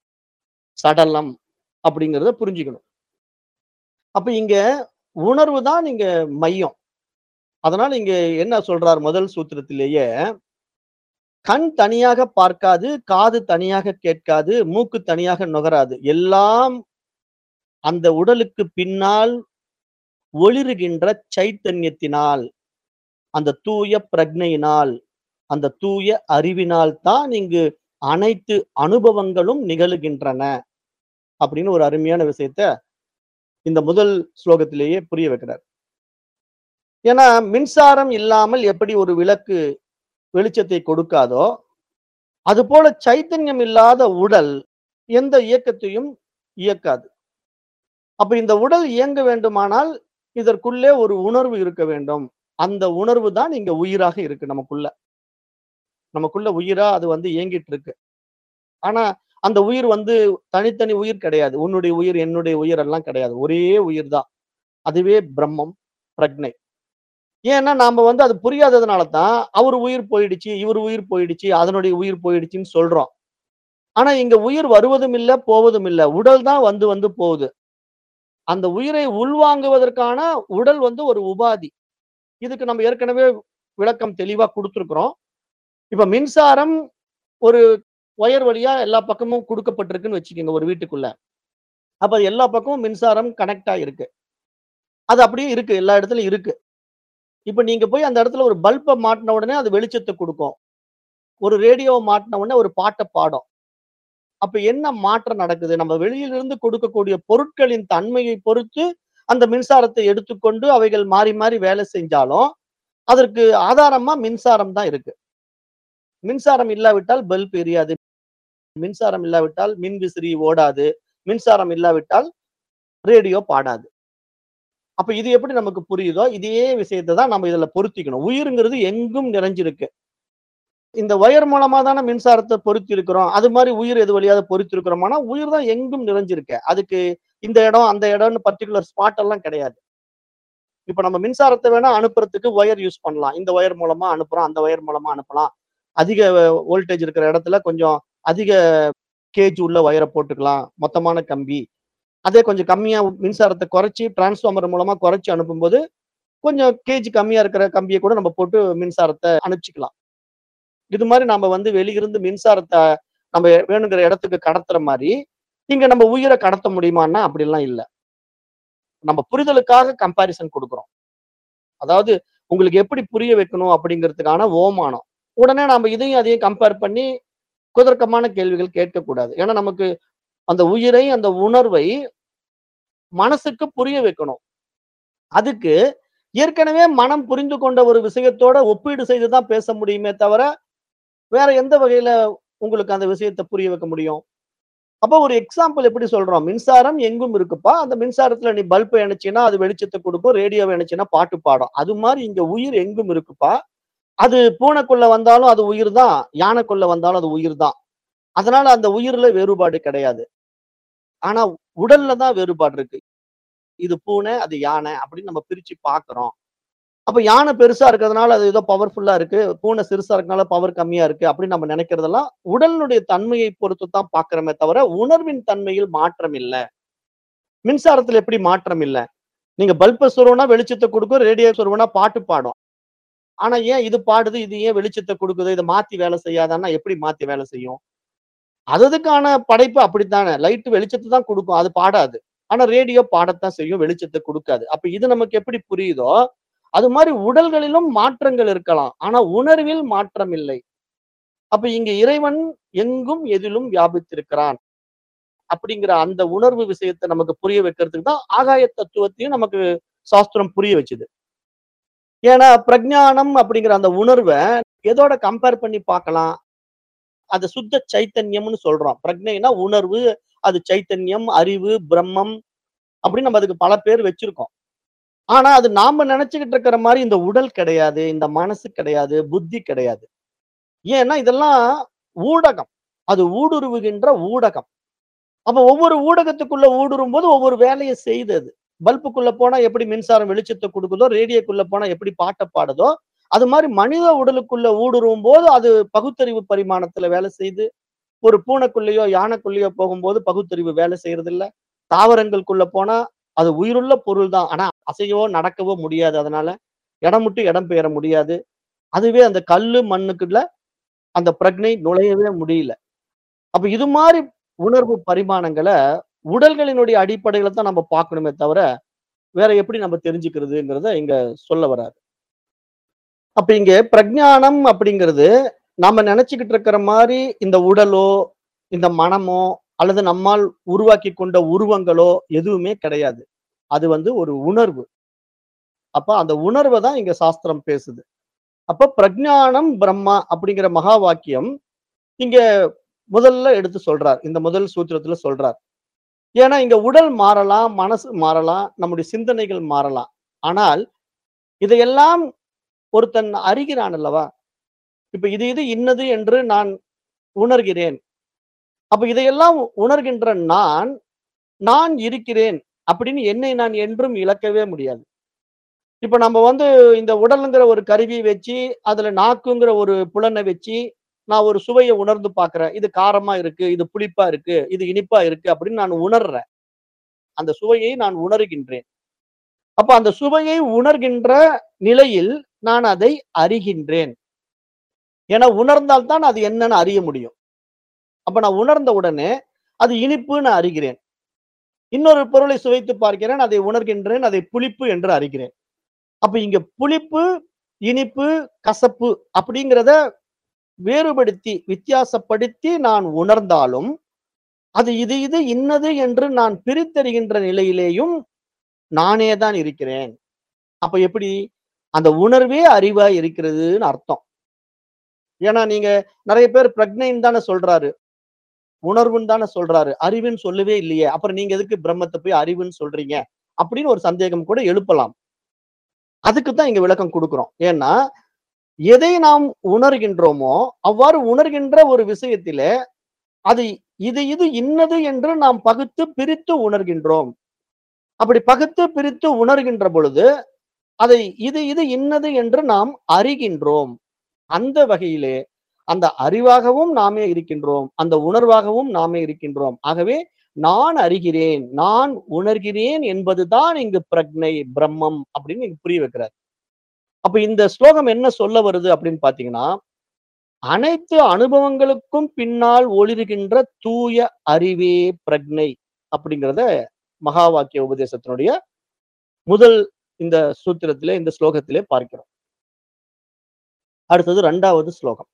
சடலம் அப்படிங்கிறத புரிஞ்சுக்கணும் அப்ப இங்க உணர்வு தான் இங்க மையம் அதனால இங்க என்ன சொல்றார் முதல் சூத்திரத்திலேயே கண் தனியாக பார்க்காது காது தனியாக கேட்காது மூக்கு தனியாக நுகராது எல்லாம் அந்த உடலுக்கு பின்னால் ஒளிருகின்ற சைத்தன்யத்தினால் அந்த தூய பிரக்னையினால் அந்த தூய அறிவினால் தான் இங்கு அனைத்து அனுபவங்களும் நிகழுகின்றன அப்படின்னு ஒரு அருமையான விஷயத்த இந்த முதல் ஸ்லோகத்திலேயே புரிய வைக்கிறார் ஏன்னா மின்சாரம் இல்லாமல் எப்படி ஒரு விளக்கு வெளிச்சத்தை கொடுக்காதோ அது போல சைத்தன்யம் இல்லாத உடல் எந்த இயக்கத்தையும் இயக்காது அப்ப இந்த உடல் இயங்க வேண்டுமானால் இதற்குள்ளே ஒரு உணர்வு இருக்க வேண்டும் அந்த உணர்வு தான் இங்க உயிராக இருக்கு நமக்குள்ள நமக்குள்ள உயிரா அது வந்து இயங்கிட்டு இருக்கு ஆனா அந்த உயிர் வந்து தனித்தனி உயிர் கிடையாது உன்னுடைய உயிர் என்னுடைய உயிர் எல்லாம் கிடையாது ஒரே உயிர் தான் அதுவே பிரம்மம் பிரக்னை ஏன்னா நாம வந்து அது புரியாததுனால தான் அவர் உயிர் போயிடுச்சு இவர் உயிர் போயிடுச்சு அதனுடைய உயிர் போயிடுச்சுன்னு சொல்றோம் ஆனா இங்க உயிர் வருவதும் இல்ல போவதும் இல்ல உடல் தான் வந்து வந்து போகுது அந்த உயிரை உள்வாங்குவதற்கான உடல் வந்து ஒரு உபாதி இதுக்கு நம்ம ஏற்கனவே விளக்கம் தெளிவா கொடுத்துருக்குறோம் இப்ப மின்சாரம் ஒரு ஒயர் வழியா எல்லா பக்கமும் கொடுக்கப்பட்டிருக்குன்னு வச்சுக்கோங்க ஒரு வீட்டுக்குள்ள அப்ப அது எல்லா பக்கமும் மின்சாரம் கனெக்ட் ஆயிருக்கு அது அப்படியே இருக்கு எல்லா இடத்துலயும் இருக்கு இப்ப நீங்க போய் அந்த இடத்துல ஒரு பல்பை மாட்டின உடனே அது வெளிச்சத்தை கொடுக்கும் ஒரு ரேடியோவை மாட்டின உடனே ஒரு பாட்டை பாடும் அப்ப என்ன மாற்றம் நடக்குது நம்ம வெளியிலிருந்து கொடுக்கக்கூடிய பொருட்களின் தன்மையை பொறுத்து அந்த மின்சாரத்தை எடுத்துக்கொண்டு அவைகள் மாறி மாறி வேலை செஞ்சாலும் அதற்கு ஆதாரமா மின்சாரம் தான் இருக்கு மின்சாரம் இல்லாவிட்டால் பல்ப் எரியாது மின்சாரம் இல்லாவிட்டால் மின் விசிறி ஓடாது மின்சாரம் இல்லாவிட்டால் ரேடியோ பாடாது அப்ப இது எப்படி நமக்கு புரியுதோ இதே விஷயத்தை தான் நம்ம இதுல பொருத்திக்கணும் உயிருங்கிறது எங்கும் நிறைஞ்சிருக்கு இந்த ஒயர் மூலமா தானே மின்சாரத்தை பொருத்தி இருக்கிறோம் அது மாதிரி உயிர் எது வழியாவது பொருத்தி இருக்கிறோம்னா உயிர் தான் எங்கும் நிறைஞ்சிருக்கு அதுக்கு இந்த இடம் அந்த இடம்னு பர்டிகுலர் ஸ்பாட் எல்லாம் கிடையாது இப்ப நம்ம மின்சாரத்தை வேணா அனுப்புறதுக்கு ஒயர் யூஸ் பண்ணலாம் இந்த ஒயர் மூலமா அனுப்புறோம் அந்த ஒயர் மூலமா அனுப்பலாம் அதிக வோல்டேஜ் இருக்கிற இடத்துல கொஞ்சம் அதிக கேஜ் உள்ள ஒயரை போட்டுக்கலாம் மொத்தமான கம்பி அதே கொஞ்சம் கம்மியா மின்சாரத்தை குறைச்சி டிரான்ஸ்ஃபார்மர் மூலமா குறைச்சி அனுப்பும்போது கொஞ்சம் கேஜ் கம்மியா இருக்கிற கம்பியை கூட நம்ம போட்டு மின்சாரத்தை அனுப்பிச்சிக்கலாம் இது மாதிரி நம்ம வந்து வெளியிருந்து மின்சாரத்தை நம்ம வேணுங்கிற இடத்துக்கு கடத்துற மாதிரி இங்க நம்ம உயிரை கடத்த முடியுமான்னா அப்படிலாம் இல்லை நம்ம புரிதலுக்காக கம்பாரிசன் கொடுக்குறோம் அதாவது உங்களுக்கு எப்படி புரிய வைக்கணும் அப்படிங்கிறதுக்கான ஓமானம் உடனே நம்ம இதையும் அதையும் கம்பேர் பண்ணி குதர்க்கமான கேள்விகள் கேட்கக்கூடாது ஏன்னா நமக்கு அந்த உயிரை அந்த உணர்வை மனசுக்கு புரிய வைக்கணும் அதுக்கு ஏற்கனவே மனம் புரிந்து கொண்ட ஒரு விஷயத்தோட ஒப்பீடு செய்துதான் பேச முடியுமே தவிர வேற எந்த வகையில உங்களுக்கு அந்த விஷயத்தை புரிய வைக்க முடியும் அப்போ ஒரு எக்ஸாம்பிள் எப்படி சொல்றோம் மின்சாரம் எங்கும் இருக்குப்பா அந்த மின்சாரத்துல நீ பல்பை இணைச்சின்னா அது வெளிச்சத்தை கொடுக்கும் ரேடியோவை இணைச்சின்னா பாட்டு பாடும் அது மாதிரி இங்க உயிர் எங்கும் இருக்குப்பா அது பூனைக்குள்ள வந்தாலும் அது உயிர் தான் யானைக்குள்ள வந்தாலும் அது உயிர் தான் அதனால அந்த உயிர்ல வேறுபாடு கிடையாது ஆனா உடல்ல தான் வேறுபாடு இருக்கு இது பூனை அது யானை அப்படின்னு நம்ம பிரிச்சு பாக்குறோம் அப்ப யானை பெருசா இருக்கிறதுனால அது ஏதோ பவர்ஃபுல்லா இருக்கு பூனை சிறுசா இருக்கனால பவர் கம்மியா இருக்கு அப்படின்னு நம்ம நினைக்கிறதெல்லாம் உடலினுடைய தன்மையை பொறுத்து தான் பாக்குறோமே தவிர உணர்வின் தன்மையில் மாற்றம் இல்லை மின்சாரத்துல எப்படி மாற்றம் இல்லை நீங்க பல்ப சொருவனா வெளிச்சத்தை கொடுக்கும் ரேடியோ சொருவனா பாட்டு பாடும் ஆனா ஏன் இது பாடுது இது ஏன் வெளிச்சத்தை கொடுக்குது இதை மாத்தி வேலை செய்யாதான்னா எப்படி மாத்தி வேலை செய்யும் அதுக்கான படைப்பு அப்படித்தானே லைட் வெளிச்சத்தை தான் கொடுக்கும் அது பாடாது ஆனா ரேடியோ பாடத்தான் செய்யும் வெளிச்சத்தை கொடுக்காது அப்ப இது நமக்கு எப்படி புரியுதோ அது மாதிரி உடல்களிலும் மாற்றங்கள் இருக்கலாம் ஆனா உணர்வில் மாற்றம் இல்லை அப்ப இங்க இறைவன் எங்கும் எதிலும் வியாபித்திருக்கிறான் அப்படிங்கிற அந்த உணர்வு விஷயத்தை நமக்கு புரிய வைக்கிறதுக்கு தான் ஆகாய தத்துவத்தையும் நமக்கு சாஸ்திரம் புரிய வச்சுது ஏன்னா பிரஜானம் அப்படிங்கிற அந்த உணர்வை எதோட கம்பேர் பண்ணி பார்க்கலாம் அது சுத்த சைத்தன்யம்னு சொல்றோம் பிரக்ஞைனா உணர்வு அது சைத்தன்யம் அறிவு பிரம்மம் அப்படின்னு நம்ம அதுக்கு பல பேர் வச்சிருக்கோம் ஆனா அது நாம நினைச்சுக்கிட்டு இருக்கிற மாதிரி இந்த உடல் கிடையாது இந்த மனசு கிடையாது புத்தி கிடையாது ஏன்னா இதெல்லாம் ஊடகம் அது ஊடுருவுகின்ற ஊடகம் அப்ப ஒவ்வொரு ஊடகத்துக்குள்ள ஊடுருவும் போது ஒவ்வொரு வேலையை செய்தது பல்புக்குள்ள போனா எப்படி மின்சாரம் வெளிச்சத்தை கொடுக்குதோ ரேடியோக்குள்ள போனா எப்படி பாட்டை பாடுதோ அது மாதிரி மனித உடலுக்குள்ள ஊடுருவும் போது அது பகுத்தறிவு பரிமாணத்துல வேலை செய்து ஒரு பூனைக்குள்ளேயோ யானைக்குள்ளேயோ போகும்போது பகுத்தறிவு வேலை செய்யறது இல்ல தாவரங்களுக்குள்ள போனா அது உயிருள்ள பொருள் தான் ஆனா அசையவோ நடக்கவோ முடியாது அதனால இடம் விட்டு இடம் பெயர முடியாது அதுவே அந்த கல்லு மண்ணுக்குள்ள அந்த பிரக்னை நுழையவே முடியல அப்ப இது மாதிரி உணர்வு பரிமாணங்களை உடல்களினுடைய அடிப்படையில தான் நம்ம பார்க்கணுமே தவிர வேற எப்படி நம்ம தெரிஞ்சுக்கிறதுங்கிறத இங்க சொல்ல வராரு அப்ப இங்க பிரஜானம் அப்படிங்கிறது நாம நினைச்சுக்கிட்டு இருக்கிற மாதிரி இந்த உடலோ இந்த மனமோ அல்லது நம்மால் உருவாக்கி கொண்ட உருவங்களோ எதுவுமே கிடையாது அது வந்து ஒரு உணர்வு அப்ப அந்த உணர்வை தான் இங்க சாஸ்திரம் பேசுது அப்ப பிரஜானம் பிரம்மா அப்படிங்கிற மகா வாக்கியம் இங்க முதல்ல எடுத்து சொல்றார் இந்த முதல் சூத்திரத்துல சொல்றார் ஏன்னா இங்க உடல் மாறலாம் மனசு மாறலாம் நம்முடைய சிந்தனைகள் மாறலாம் ஆனால் இதையெல்லாம் ஒருத்தன் அறிகிறான் அல்லவா இப்ப இது இது இன்னது என்று நான் உணர்கிறேன் அப்ப இதையெல்லாம் உணர்கின்ற நான் நான் இருக்கிறேன் அப்படின்னு என்னை நான் என்றும் இழக்கவே முடியாது இப்ப நம்ம வந்து இந்த உடலுங்கிற ஒரு கருவியை வச்சு அதுல நாக்குங்கிற ஒரு புலனை வச்சு நான் ஒரு சுவையை உணர்ந்து பார்க்கிறேன் இது காரமா இருக்கு இது புளிப்பா இருக்கு இது இனிப்பா இருக்கு அப்படின்னு நான் உணர்றேன் அந்த சுவையை நான் உணர்கின்றேன் அப்ப அந்த சுவையை உணர்கின்ற நிலையில் நான் அதை அறிகின்றேன் ஏன்னா உணர்ந்தால்தான் அது என்னன்னு அறிய முடியும் அப்ப நான் உணர்ந்த உடனே அது இனிப்புன்னு அறிகிறேன் இன்னொரு பொருளை சுவைத்து பார்க்கிறேன் அதை உணர்கின்றேன் அதை புளிப்பு என்று அறிகிறேன் அப்ப இங்க புளிப்பு இனிப்பு கசப்பு அப்படிங்கிறத வேறுபடுத்தி வித்தியாசப்படுத்தி நான் உணர்ந்தாலும் அது இது இது இன்னது என்று நான் பிரித்தறிகின்ற நிலையிலேயும் நானே தான் இருக்கிறேன் அப்ப எப்படி அந்த உணர்வே அறிவா இருக்கிறதுன்னு அர்த்தம் ஏன்னா நீங்க நிறைய பேர் பிரக்னைன்னு தானே சொல்றாரு உணர்வுன்னு தானே சொல்றாரு அறிவுன்னு சொல்லவே இல்லையே அப்புறம் நீங்க எதுக்கு பிரம்மத்தை போய் அறிவுன்னு சொல்றீங்க அப்படின்னு ஒரு சந்தேகம் கூட எழுப்பலாம் அதுக்கு தான் இங்க விளக்கம் கொடுக்கிறோம் ஏன்னா எதை நாம் உணர்கின்றோமோ அவ்வாறு உணர்கின்ற ஒரு விஷயத்திலே அது இது இது இன்னது என்று நாம் பகுத்து பிரித்து உணர்கின்றோம் அப்படி பகுத்து பிரித்து உணர்கின்ற பொழுது அதை இது இது இன்னது என்று நாம் அறிகின்றோம் அந்த வகையிலே அந்த அறிவாகவும் நாமே இருக்கின்றோம் அந்த உணர்வாகவும் நாமே இருக்கின்றோம் ஆகவே நான் அறிகிறேன் நான் உணர்கிறேன் என்பதுதான் இங்கு பிரக்னை பிரம்மம் அப்படின்னு இங்க புரிய வைக்கிறார் அப்ப இந்த ஸ்லோகம் என்ன சொல்ல வருது அப்படின்னு பாத்தீங்கன்னா அனைத்து அனுபவங்களுக்கும் பின்னால் ஒளிர்கின்ற தூய அறிவே பிரக்னை அப்படிங்கிறத மகா வாக்கிய உபதேசத்தினுடைய முதல் இந்த சூத்திரத்திலே இந்த ஸ்லோகத்திலே பார்க்கிறோம் அடுத்தது இரண்டாவது ஸ்லோகம்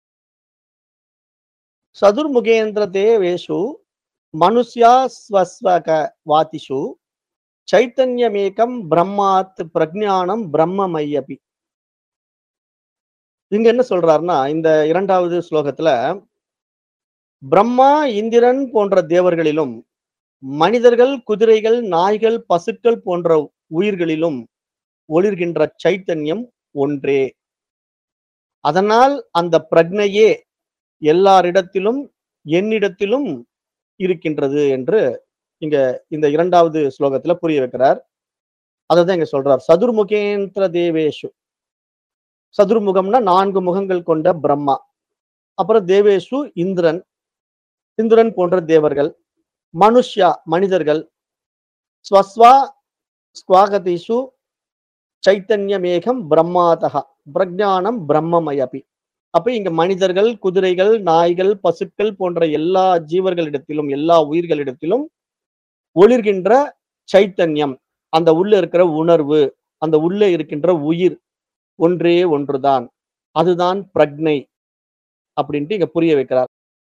சதுர்முகேந்திர தேவேஷு மனுஷ்யா ஸ்வஸ்வக வாதிஷு சைத்தன்யமேகம் பிரம்மாத் பிரஜானம் பிரம்மமய்யபி இங்க என்ன சொல்றாருன்னா இந்த இரண்டாவது ஸ்லோகத்துல பிரம்மா இந்திரன் போன்ற தேவர்களிலும் மனிதர்கள் குதிரைகள் நாய்கள் பசுக்கள் போன்ற உயிர்களிலும் ஒளிர்கின்ற சைத்தன்யம் ஒன்றே அதனால் அந்த பிரக்னையே எல்லாரிடத்திலும் என்னிடத்திலும் இருக்கின்றது என்று இங்க இந்த இரண்டாவது ஸ்லோகத்துல புரிய வைக்கிறார் அதான் இங்க சொல்றார் சதுர்முகேந்திர தேவேஷு சதுர்முகம்னா நான்கு முகங்கள் கொண்ட பிரம்மா அப்புறம் தேவேஷு இந்திரன் இந்திரன் போன்ற தேவர்கள் மனுஷ்யா மனிதர்கள் ஸ்வஸ்வா ஸ்வாகதிஷு சைத்தன்யமேகம் பிரம்மாதகா பிரஜானம் பிரம்மமயபி அப்ப இங்க மனிதர்கள் குதிரைகள் நாய்கள் பசுக்கள் போன்ற எல்லா ஜீவர்களிடத்திலும் எல்லா உயிர்களிடத்திலும் ஒளிர்கின்ற சைத்தன்யம் அந்த உள்ள இருக்கிற உணர்வு அந்த உள்ளே இருக்கின்ற உயிர் ஒன்றே ஒன்றுதான் அதுதான் பிரக்னை அப்படின்ட்டு இங்க புரிய வைக்கிறார்.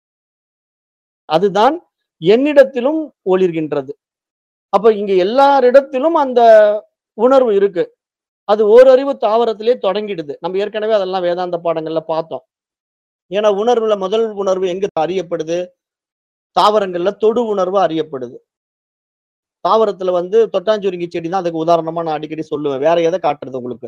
அதுதான் என்னிடத்திலும் ஒளிர்கின்றது. அப்ப இங்க எல்லாரிடத்திலும் அந்த உணர்வு இருக்கு. அது ஓரறிவு தாவரத்திலே தொடங்கிடுது. நம்ம ஏற்கனவே அதெல்லாம் வேதாந்த பாடங்கள்ல பார்த்தோம். ஏன்னா உணர்வுல முதல் உணர்வு எங்க அறியப்படுது? தாவரங்கள்ல தொடு உணர்வு அறியப்படுது. தாவரத்துல வந்து தொட்டாஞ்சுருங்கி செடி தான் அதுக்கு உதாரணமா நான் அடிக்கடி சொல்லுவேன். வேற எத காட்டுறது உங்களுக்கு?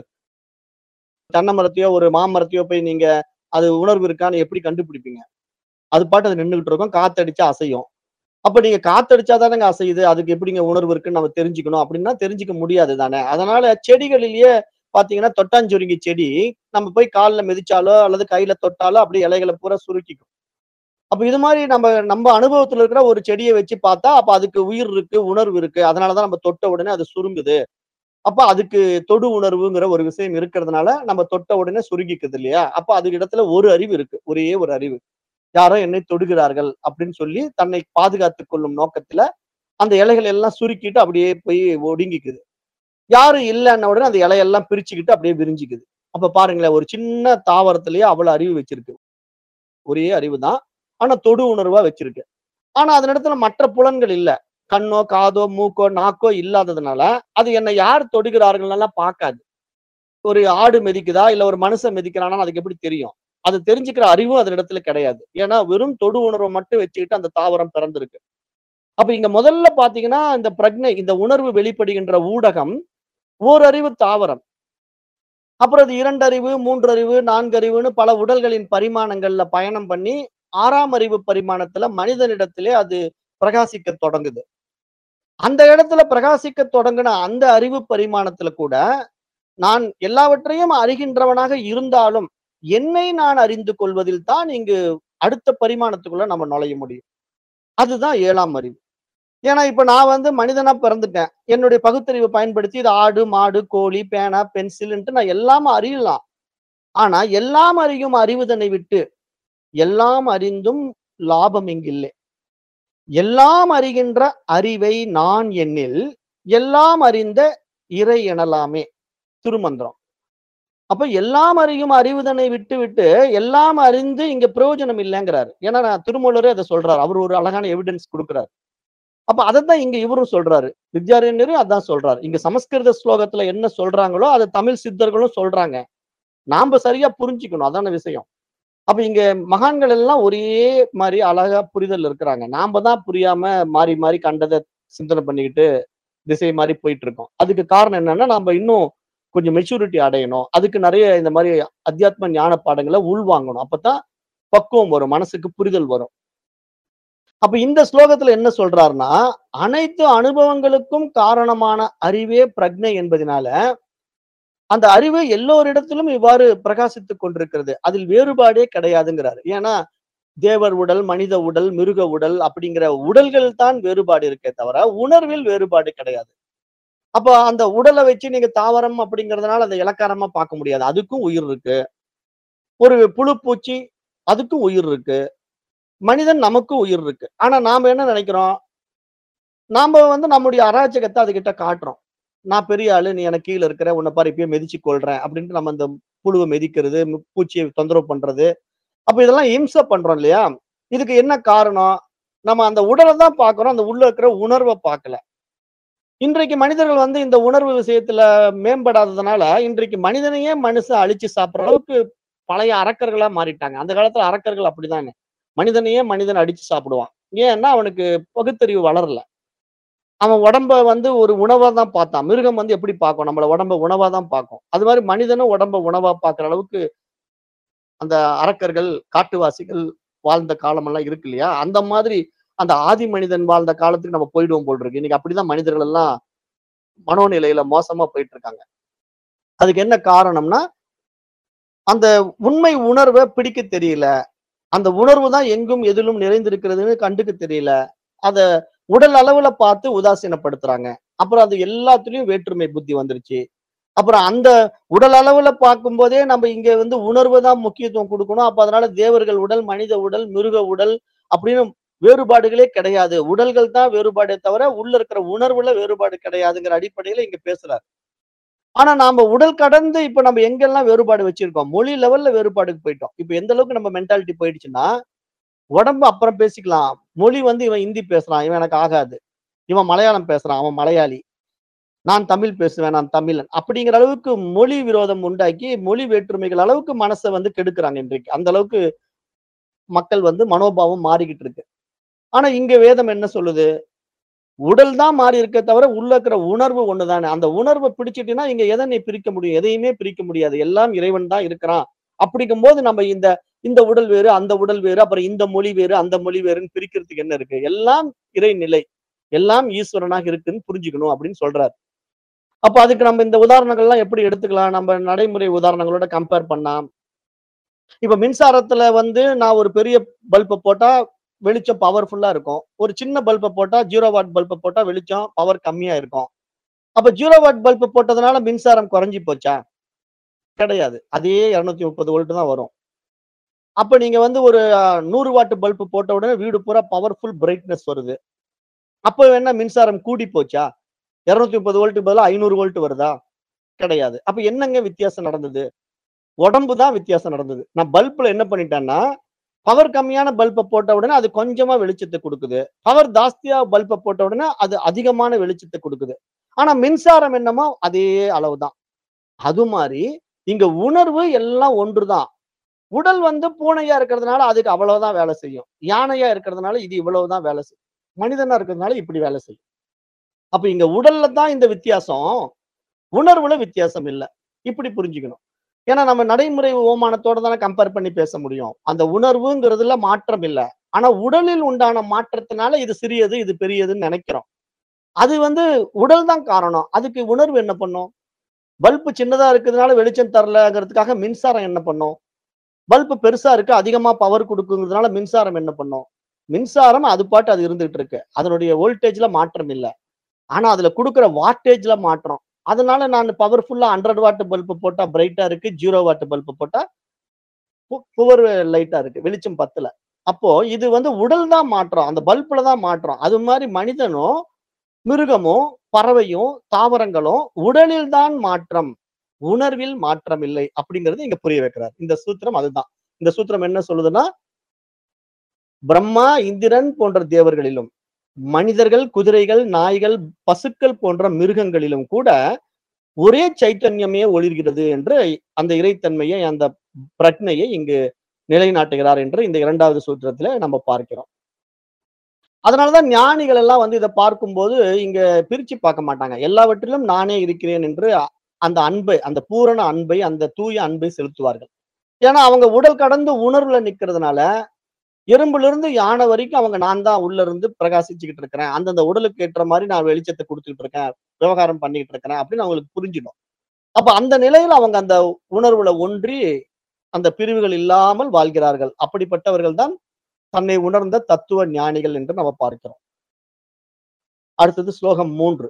தென்னை மரத்தையோ, ஒரு மாமரத்தையோ போய் நீங்க அது உணர்வு இருக்கான்னு எப்படி கண்டுபிடிப்பீங்க? அது பாட்டு அது நின்னுகிட்டு இருக்கும். காத்தடிச்சா அசையும். அப்ப நீங்க காத்தடிச்சா தானங்க அசையுது. அதுக்கு எப்படிங்க உணர்வு இருக்குன்னு நம்ம தெரிஞ்சுக்கணும் அப்படின்னா தெரிஞ்சுக்க முடியாது தானே. அதனால செடிகளிலேயே பார்த்தீங்கன்னா, தொட்டாஞ்சுருங்கி செடி நம்ம போய் கால்ல மிதிச்சாலோ அல்லது கையில தொட்டாலோ அப்படியே இலைகள பூரா சுருக்கிக்கும். அப்ப இது மாரி நம்ம நம்ம அனுபவத்துல இருக்கிற ஒரு செடிய வச்சு பார்த்தா, அப்ப அதுக்கு உயிர் இருக்கு, உணர்வு இருக்கு. அதனால தான் நம்ம தொட்ட உடனே அது சுருங்குது. அப்ப அதுக்கு தொடு உணர்வுங்கிற ஒரு விஷயம் இருக்கிறதுனால, நம்ம தொட்ட உடனே சுருங்கிக்குது இல்லையா? அப்ப அது இடத்துல ஒரு அறிவு இருக்கு. ஒரே ஒரு அறிவு. யாரோ என்னை தொடுகிறார்கள் அப்படின்னு சொல்லி தன்னை பாதுகாத்துக் கொள்ளும் நோக்கத்துல, அந்த இலைகள் எல்லாம் சுருக்கிட்டு அப்படியே போய் ஒடுங்கிக்குது. யாரும் இல்லன்ன உடனே அந்த இலையெல்லாம் பிரிச்சுக்கிட்டு அப்படியே விரிஞ்சுக்குது. அப்ப பாருங்களேன், ஒரு சின்ன தாவரத்திலேயே அவ்வளவு அறிவு வச்சிருக்கு. ஒரே அறிவு தான். ஆனா தொடு உணர்வா வச்சிருக்கு. ஆனா அதனிடத்துல மற்ற புலன்கள் இல்ல. கண்ணோ, காதோ, மூக்கோ, நாக்கோ இல்லாததுனால, அது என்னை யார் தொடுகிறார்கள்லாம் பார்க்காது. ஒரு ஆடு மிதிக்குதா, இல்ல ஒரு மனுஷன் மிதிக்கிறானான்னு அதுக்கு எப்படி தெரியும்? அது தெரிஞ்சுக்கிற அறிவும் அதனிடத்துல கிடையாது. ஏன்னா வெறும் தொடு உணர்வ மட்டும் வச்சுக்கிட்டு அந்த தாவரம் பிறந்திருக்கு. அப்ப இங்க முதல்ல பார்த்தீங்கன்னா, இந்த பிரக்ஞை, இந்த உணர்வு வெளிப்படுகின்ற ஊடகம் ஓரறிவு தாவரம். அப்புறம் அது 2 அறிவு, 3 அறிவு, 4 அறிவுன்னு பல உடல்களின் பரிமாணங்கள்ல பயணம் பண்ணி, 6ஆம் அறிவு பரிமாணத்துல மனிதனிடத்திலே அது பிரகாசிக்கத் தொடங்குது. அந்த இடத்துல பிரகாசிக்கத் தொடங்குன அந்த அறிவு பரிமாணத்துல கூட, நான் எல்லாவற்றையும் அறிகின்றவனாக இருந்தாலும், என்னை நான் அறிந்து கொள்வதில் தான் இங்கு அடுத்த பரிமாணத்துக்குள்ள நம்ம நுழைய முடியும். அதுதான் 7ஆம் அறிவு. ஏன்னா இப்ப நான் வந்து மனிதனா பிறந்துட்டேன். என்னுடைய பகுத்தறிவ பயன்படுத்தி இது ஆடு, மாடு, கோழி, பேனா, பென்சில்ன்ட்டு நான் எல்லாம் அறியலாம். ஆனா எல்லாம் அறியும் அறிவுதனை விட்டு, எல்லாம் அறிந்தும் லாபம் இங்கில்லை. எல்லாம் அறிகின்ற அறிவை நான் எண்ணில், எல்லாம் அறிந்த இறை எனலாமே. திருமந்திரம். அப்ப எல்லாம் அறியும் அறிவுதனை விட்டுவிட்டு, எல்லாம் அறிந்து இங்க பிரயோஜனம் இல்லங்கிறாரு. ஏன்னா நான் திருமூலரே அத சொல்றாரு. அவரு ஒரு அழகான எவிடன்ஸ் குடுக்குறாரு. அப்ப அதத்தான் இங்க இவரும் சொல்றாரு. வித்யாரண்யரும் அதான் சொல்றாரு. இங்க சமஸ்கிருத ஸ்லோகத்துல என்ன சொல்றாங்களோ, அத தமிழ் சித்தர்களும் சொல்றாங்க. நாம சரியா புரிஞ்சுக்கணும். அதான விஷயம். அப்ப இங்க மகான்கள் எல்லாம் ஒரே மாரி அழகா புரிதல் இருக்கிறாங்க. நாம தான் புரியாம மாறி மாறி கண்டத சிந்தனை பண்ணிக்கிட்டு, திசை மாறி போயிட்டு இருக்கோம். அதுக்கு காரணம் என்னன்னா, நாம இன்னும் கொஞ்சம் மெச்சூரிட்டி அடையணும். அதுக்கு நெறைய இந்த மாரி அத்தியாத்ம ஞான பாடங்கள உள்வாங்கணும். அப்பதான் பக்குவம் வரும். மனசுக்கு புரிதல் வரும். அப்ப இந்த ஸ்லோகத்துல என்ன சொல்றாருன்னா, அனைத்து அனுபவங்களுக்கும் காரணமான அறிவே பிரக்ஞை என்பதினால, அந்த அறிவு எல்லோரிடத்திலும் இவ்வாறு பிரகாசித்துக் கொண்டிருக்கிறது. அதில் வேறுபாடே கிடையாதுங்கிறாரு. ஏன்னா, தேவர் உடல், மனித உடல், மிருக உடல் அப்படிங்கிற உடல்கள் தான் வேறுபாடு இருக்கே தவிர, உணர்வில் வேறுபாடு கிடையாது. அப்ப அந்த உடல வச்சு நீங்க தாவரம் அப்படிங்கிறதுனால அத இளக்காரமா பார்க்க முடியாது. அதுக்கும் உயிர் இருக்கு. ஒரு புழு, பூச்சி அதுக்கும் உயிர் இருக்கு. மனிதன் நமக்கும் உயிர் இருக்கு. ஆனா நாம என்ன நெனைக்கிறோம்? நாம வந்து நம்முடைய அராஜகத்த அதுகிட்ட காட்டுறோம். நான் பெரிய ஆளு, நீ எனக்கு கீழ இருக்கிற, உன்ன பாரு இப்பயே மிதிச்சு கொல்றேன் அப்படின்ட்டு நம்ம அந்த புழுவ மிதிக்கிறது, மு பூச்சிய தொந்தரவு பண்றது. அப்ப இதெல்லாம் இம்சை பண்றோம் இல்லையா? இதுக்கு என்ன காரணம்? நம்ம அந்த உடல தான் பார்க்கிறோம். அந்த உள்ள இருக்கிற உணர்வ பார்க்கல. இன்றைக்கு மனிதர்கள் வந்து இந்த உணர்வு விஷயத்துல மேம்படாததுனால, இன்றைக்கு மனிதனையே மனுஷன் அழிச்சு சாப்பிடுற அளவுக்கு பழைய அரக்கர்களா மாறிட்டாங்க. அந்த காலத்துல அரக்கர்கள் அப்படிதாங்க. மனிதனையே மனிதன் அடிச்சு சாப்பிடுவான். ஏன்னா அவனுக்கு பகுத்தறிவு வளரல. அவன் உடம்ப வந்து ஒரு உணவா தான் பார்த்தான். மிருகம் வந்து எப்படி பார்க்கும்? நம்மள உடம்ப உணவா தான் பார்க்கும். அது மாரி மனிதனும் உடம்ப உணவா பார்க்கிற அளவுக்கு அந்த அரக்கர்கள், காட்டுவாசிகள் வாழ்ந்த காலமெல்லாம் இருக்கு இல்லையா? அந்த மாதிரி அந்த ஆதி மனிதன் வாழ்ந்த காலத்துக்கு நம்ம போயிடுவோம் போல இருக்கு. இன்னைக்கு அப்படிதான் மனிதர்கள் எல்லாம் மனோநிலையில மோசமா போயிட்டு இருக்காங்க. அதுக்கு என்ன காரணம்னா, அந்த உண்மை உணர்வ பிடிக்க தெரியல. அந்த உணர்வு தான் எங்கும் எதிலும் நிறைந்திருக்கிறதுன்னு கண்டுக்க தெரியல. அத உடல் அளவுல பார்த்து உதாசீனப்படுத்துறாங்க. அப்புறம் அது எல்லாத்துலயும் வேற்றுமை புத்தி வந்துருச்சு. அப்புறம் அந்த உடல் அளவுல பார்க்கும்போதே நம்ம இங்க வந்து உணர்வு தான் முக்கியத்துவம் குடுக்கணும். அப்ப அதனால தேவர்கள் உடல், மனித உடல், மிருக உடல் அப்படின்னு வேறுபாடுகளே கிடையாது. உடல்கள் தான் வேறுபாடே தவிர, உள்ள இருக்கிற உணர்வுல வேறுபாடு கிடையாதுங்கிற அடிப்படையில இங்க பேசுறாரு. ஆனா நாம உடல் கடந்து இப்ப நம்ம எங்கெல்லாம் வேறுபாடு வச்சிருக்கோம் மொழி லெவல்ல வேறுபாடுக்கு போயிட்டோம் இப்ப எந்த அளவுக்கு நம்ம மென்டாலிட்டி போயிடுச்சுன்னா உடம்பு அப்புறம் பேசிக்கலாம் மொழி வந்து இவன் ஹிந்தி பேசுறான் இவன் எனக்கு ஆகாது இவன் மலையாளம் பேசுறான் அவன் மலையாளி நான் தமிழ் பேசுவேன் நான் தமிழன் அப்படிங்கிற அளவுக்கு மொழி விரோதம் உண்டாக்கி மொழி வேற்றுமைகள் அளவுக்கு மனசை வந்து கெடுக்கிறாங்க இன்றைக்கு அந்த அளவுக்கு மக்கள் வந்து மனோபாவம் மாறிக்கிட்டு இருக்கு ஆனா இங்க வேதம் என்ன சொல்லுது உடல் தான் மாறி இருக்க தவிர உள்ள இருக்கிற உணர்வு ஒண்ணுதானே அந்த உணர்வை பிடிச்சிட்டீங்கன்னா இங்க எதை நீ பிரிக்க முடியும் எதையுமே பிரிக்க முடியாது எல்லாம் இறைவன் தான் இருக்கிறான் அப்படிங்கும் போது நம்ம இந்த இந்த உடல் வேறு அந்த உடல் வேறு அப்புறம் இந்த மொழி வேறு அந்த மொழி வேறுன்னு பிரிக்கிறதுக்கு என்ன இருக்கு எல்லாம் இறைநிலை எல்லாம் ஈஸ்வரனாக இருக்குன்னு புரிஞ்சுக்கணும் அப்படின்னு சொல்றாரு அப்ப அதுக்கு நம்ம இந்த உதாரணங்கள்லாம் எப்படி எடுத்துக்கலாம் நம்ம நடைமுறை உதாரணங்களோட கம்பேர் பண்ணா இப்ப மின்சாரத்துல வந்து நான் ஒரு பெரிய பல்பை போட்டா வெளிச்சம் பவர்ஃபுல்லா இருக்கும் ஒரு சின்ன பல்பை போட்டா ஜீரோ வாட் பல்பை போட்டா வெளிச்சம் பவர் கம்மியா இருக்கும் அப்ப ஜீரோ வாட் பல்பு போட்டதுனால மின்சாரம் குறைஞ்சி போச்சா கிடையாது அதே இருநூத்தி முப்பது வோல்ட் தான் வரும் அப்ப நீங்க வந்து ஒரு அஹ், நூறு வாட் பல்பு போட்ட உடனே வீடு பூரா பவர்ஃபுல் பிரைட்னஸ் வருது அப்போ என்ன மின்சாரம் கூடி போச்சா இருநூத்தி முப்பது வோல்ட் பதிலா ஐநூறு வோல்ட் வருதா கிடையாது அப்ப என்னங்க வித்தியாசம் நடந்தது உடம்பு தான் வித்தியாசம் நடந்தது நான் பல்புல என்ன பண்ணிட்டேன்னா பவர் கம்மியான பல்பை போட்ட உடனே அது கொஞ்சமா வெளிச்சத்தை கொடுக்குது பவர் ஜாஸ்தியா பல்பை போட்ட உடனே அது அதிகமான வெளிச்சத்தை கொடுக்குது ஆனா மின்சாரம் என்னமோ அதே அளவுதான் அது மாதிரி இங்க உணர்வு எல்லாம் ஒன்றுதான் உடல் வந்து பூனையா இருக்கிறதுனால அதுக்கு அவ்வளவுதான் வேலை செய்யும் யானையா இருக்கிறதுனால இது இவ்வளவுதான் வேலை செய்யும் மனிதனா இருக்கிறதுனால இப்படி வேலை செய்யும் அப்ப இங்க உடல்ல தான் இந்த வித்தியாசம் உணர்வுல வித்தியாசம் இல்லை இப்படி புரிஞ்சுக்கணும் ஏன்னா நம்ம நடைமுறை ஓமானத்தோட தானே கம்பேர் பண்ணி பேச முடியும் அந்த உணர்வுங்கிறதுல மாற்றம் இல்லை ஆனா உடலில் உண்டான மாற்றத்தினால இது சிறியது இது பெரியதுன்னு நினைக்கிறோம் அது வந்து உடல் தான் காரணம் அதுக்கு உணர்வு என்ன பண்ணும் பல்பு சின்னதா இருக்கிறதுனால வெளிச்சம் தரலங்கிறதுக்காக மின்சாரம் என்ன பண்ணும் பல்பு பெருசா இருக்கு அதிகமா பவர் கொடுக்குங்கிறதுனால மின்சாரம் என்ன பண்ணும் மின்சாரம் அது பாட்டு அது இருந்துகிட்டு இருக்கு அதனுடைய வோல்டேஜ்ல மாற்றம் இல்லை ஆனா அதுல கொடுக்குற வாட்டேஜ்ல மாற்றம் அதனால நான் பவர்ஃபுல்லா ஹண்ட்ரட் வாட் பல்பு போட்டா பிரைட்டா இருக்கு ஜீரோ வாட் பல்பு போட்டா புவர் லைட்டா இருக்கு வெளிச்சம் பத்தல அப்போ இது வந்து உடல் தான் மாற்றம் அந்த பல்புல தான் மாற்றம் அது மாதிரி மனிதனும் மிருகமும் பறவையும் தாவரங்களும் உடலில் தான் மாற்றம் உணர்வில் மாற்றம் இல்லை அப்படிங்கறது இங்க புரிய வைக்கிறார் இந்த சூத்திரம் அதுதான் இந்த சூத்திரம் என்ன சொல்லுதுன்னா பிரம்மா இந்திரன் போன்ற தேவர்களிலும் மனிதர்கள் குதிரைகள் நாய்கள் பசுக்கள் போன்ற மிருகங்களிலும் கூட ஒரே சைத்தன்யமே ஒளிர்கிறது என்று அந்த இறைத்தன்மையை அந்த பிரக்னையை இங்கு நிலைநாட்டுகிறார் என்று இந்த இரண்டாவது சூத்திரத்துல நம்ம பார்க்கிறோம் அதனாலதான் ஞானிகள் எல்லாம் வந்து இதை பார்க்கும்போது இங்க பிரிச்சு பார்க்க மாட்டாங்க எல்லாவற்றிலும் நானே இருக்கிறேன் என்று அந்த அன்பை அந்த பூரண அன்பை அந்த தூய அன்பை செலுத்துவார்கள் ஏன்னா அவங்க உடல் கடந்து உணர்வுல நிக்கிறதுனால எறும்புல இருந்து யானை வரைக்கும் அவங்க நான் தான் உள்ள இருந்து பிரகாசிச்சுக்கிட்டு இருக்கிறேன் அந்தந்த உடலுக்கு ஏற்ற மாதிரி நான் வெளிச்சத்தை கொடுத்துக்கிட்டு இருக்கேன் விவகாரம் பண்ணிட்டு இருக்கிறேன் அப்படின்னு அவங்களுக்கு புரிஞ்சிடும் அப்ப அந்த நிலையில அவங்க அந்த உணர்வுல ஒன்றி அந்த பிரிவுகள் இல்லாமல் வாழ்கிறார்கள் அப்படிப்பட்டவர்கள் தான் தன்னை உணர்ந்த தத்துவ ஞானிகள் என்று நம்ம பார்க்கிறோம் அடுத்தது ஸ்லோகம் மூன்று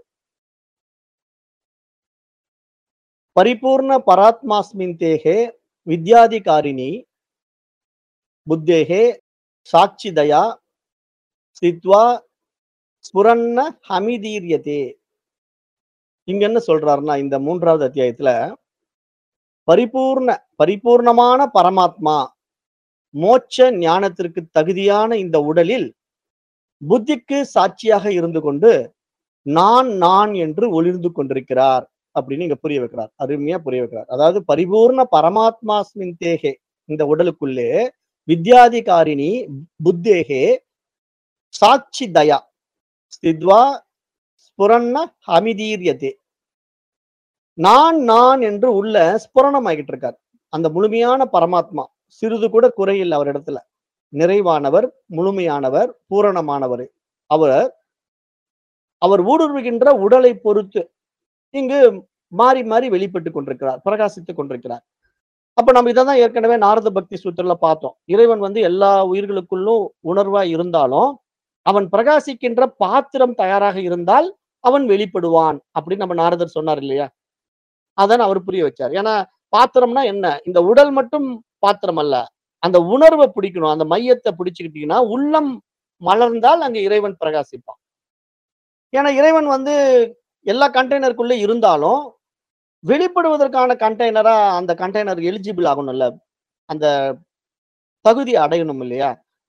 பரிபூர்ண பராத்மாஸ்மின் தேகே வித்யாதிகாரிணி புத்தேகே சாட்சிதயா சித்வா ஸ்புரன்ன ஹமிதீரியதே இங்க என்ன சொல்றாருன்னா இந்த மூன்றாவது அத்தியாயத்துல பரிபூர்ண பரிபூர்ணமான பரமாத்மா மோட்ச ஞானத்திற்கு தகுதியான இந்த உடலில் புத்திக்கு சாட்சியாக இருந்து கொண்டு நான் நான் என்று ஒளிர்ந்து கொண்டிருக்கிறார் அப்படின்னு இங்க புரிய வைக்கிறார் அருமையா புரிய வைக்கிறார் அதாவது பரிபூர்ண பரமாத்மாஸ்மின் தேகே இந்த உடலுக்குள்ளே வித்யாதிகாரிணி புத்தேகே சாட்சி தயா ஸ்தித்வா ஸ்புரன்ன ஹமிதீரியதே நான் நான் என்று உள்ள ஸ்புரணமாகிட்டு இருக்கார் அந்த முழுமையான பரமாத்மா சிறிது கூட குறையில்லை அவர் இடத்துல நிறைவானவர் முழுமையானவர் பூரணமானவர் அவர் அவர் ஊடுருவுகின்ற உடலை பொறுத்து இங்கு மாறி மாறி வெளிப்பட்டு கொண்டிருக்கிறார் பிரகாசித்துக் கொண்டிருக்கிறார் அப்ப நம்ம இதான் ஏற்கனவே நாரத பக்தி சூத்திரல பார்த்தோம் இறைவன் வந்து எல்லா உயிர்களுக்குள்ளும் உணர்வா இருந்தாலும் அவன் பிரகாசிக்கின்ற பாத்திரம் தயாராக இருந்தால் அவன் வெளிப்படுவான் அப்படின்னு நம்ம நாரதர் சொன்னார் இல்லையா அதான் அவர் புரிய வச்சார் ஏன்னா பாத்திரம்னா என்ன இந்த உடல் மட்டும் பாத்திரம் அல்ல அந்த உணர்வை பிடிக்கணும் அந்த மையத்தை பிடிச்சுக்கிட்டீங்கன்னா உள்ளம் மலர்ந்தால் அங்க இறைவன் பிரகாசிப்பான் ஏன்னா இறைவன் வந்து எல்லா கண்டெய்னருக்குள்ள இருந்தாலும் வெளிப்படுவதற்கான கண்டெய்னரா அந்த கண்டெய்னர் எலிஜிபிள் ஆகணும்ல. அந்த தகுதி அடையணும் இல்லையா?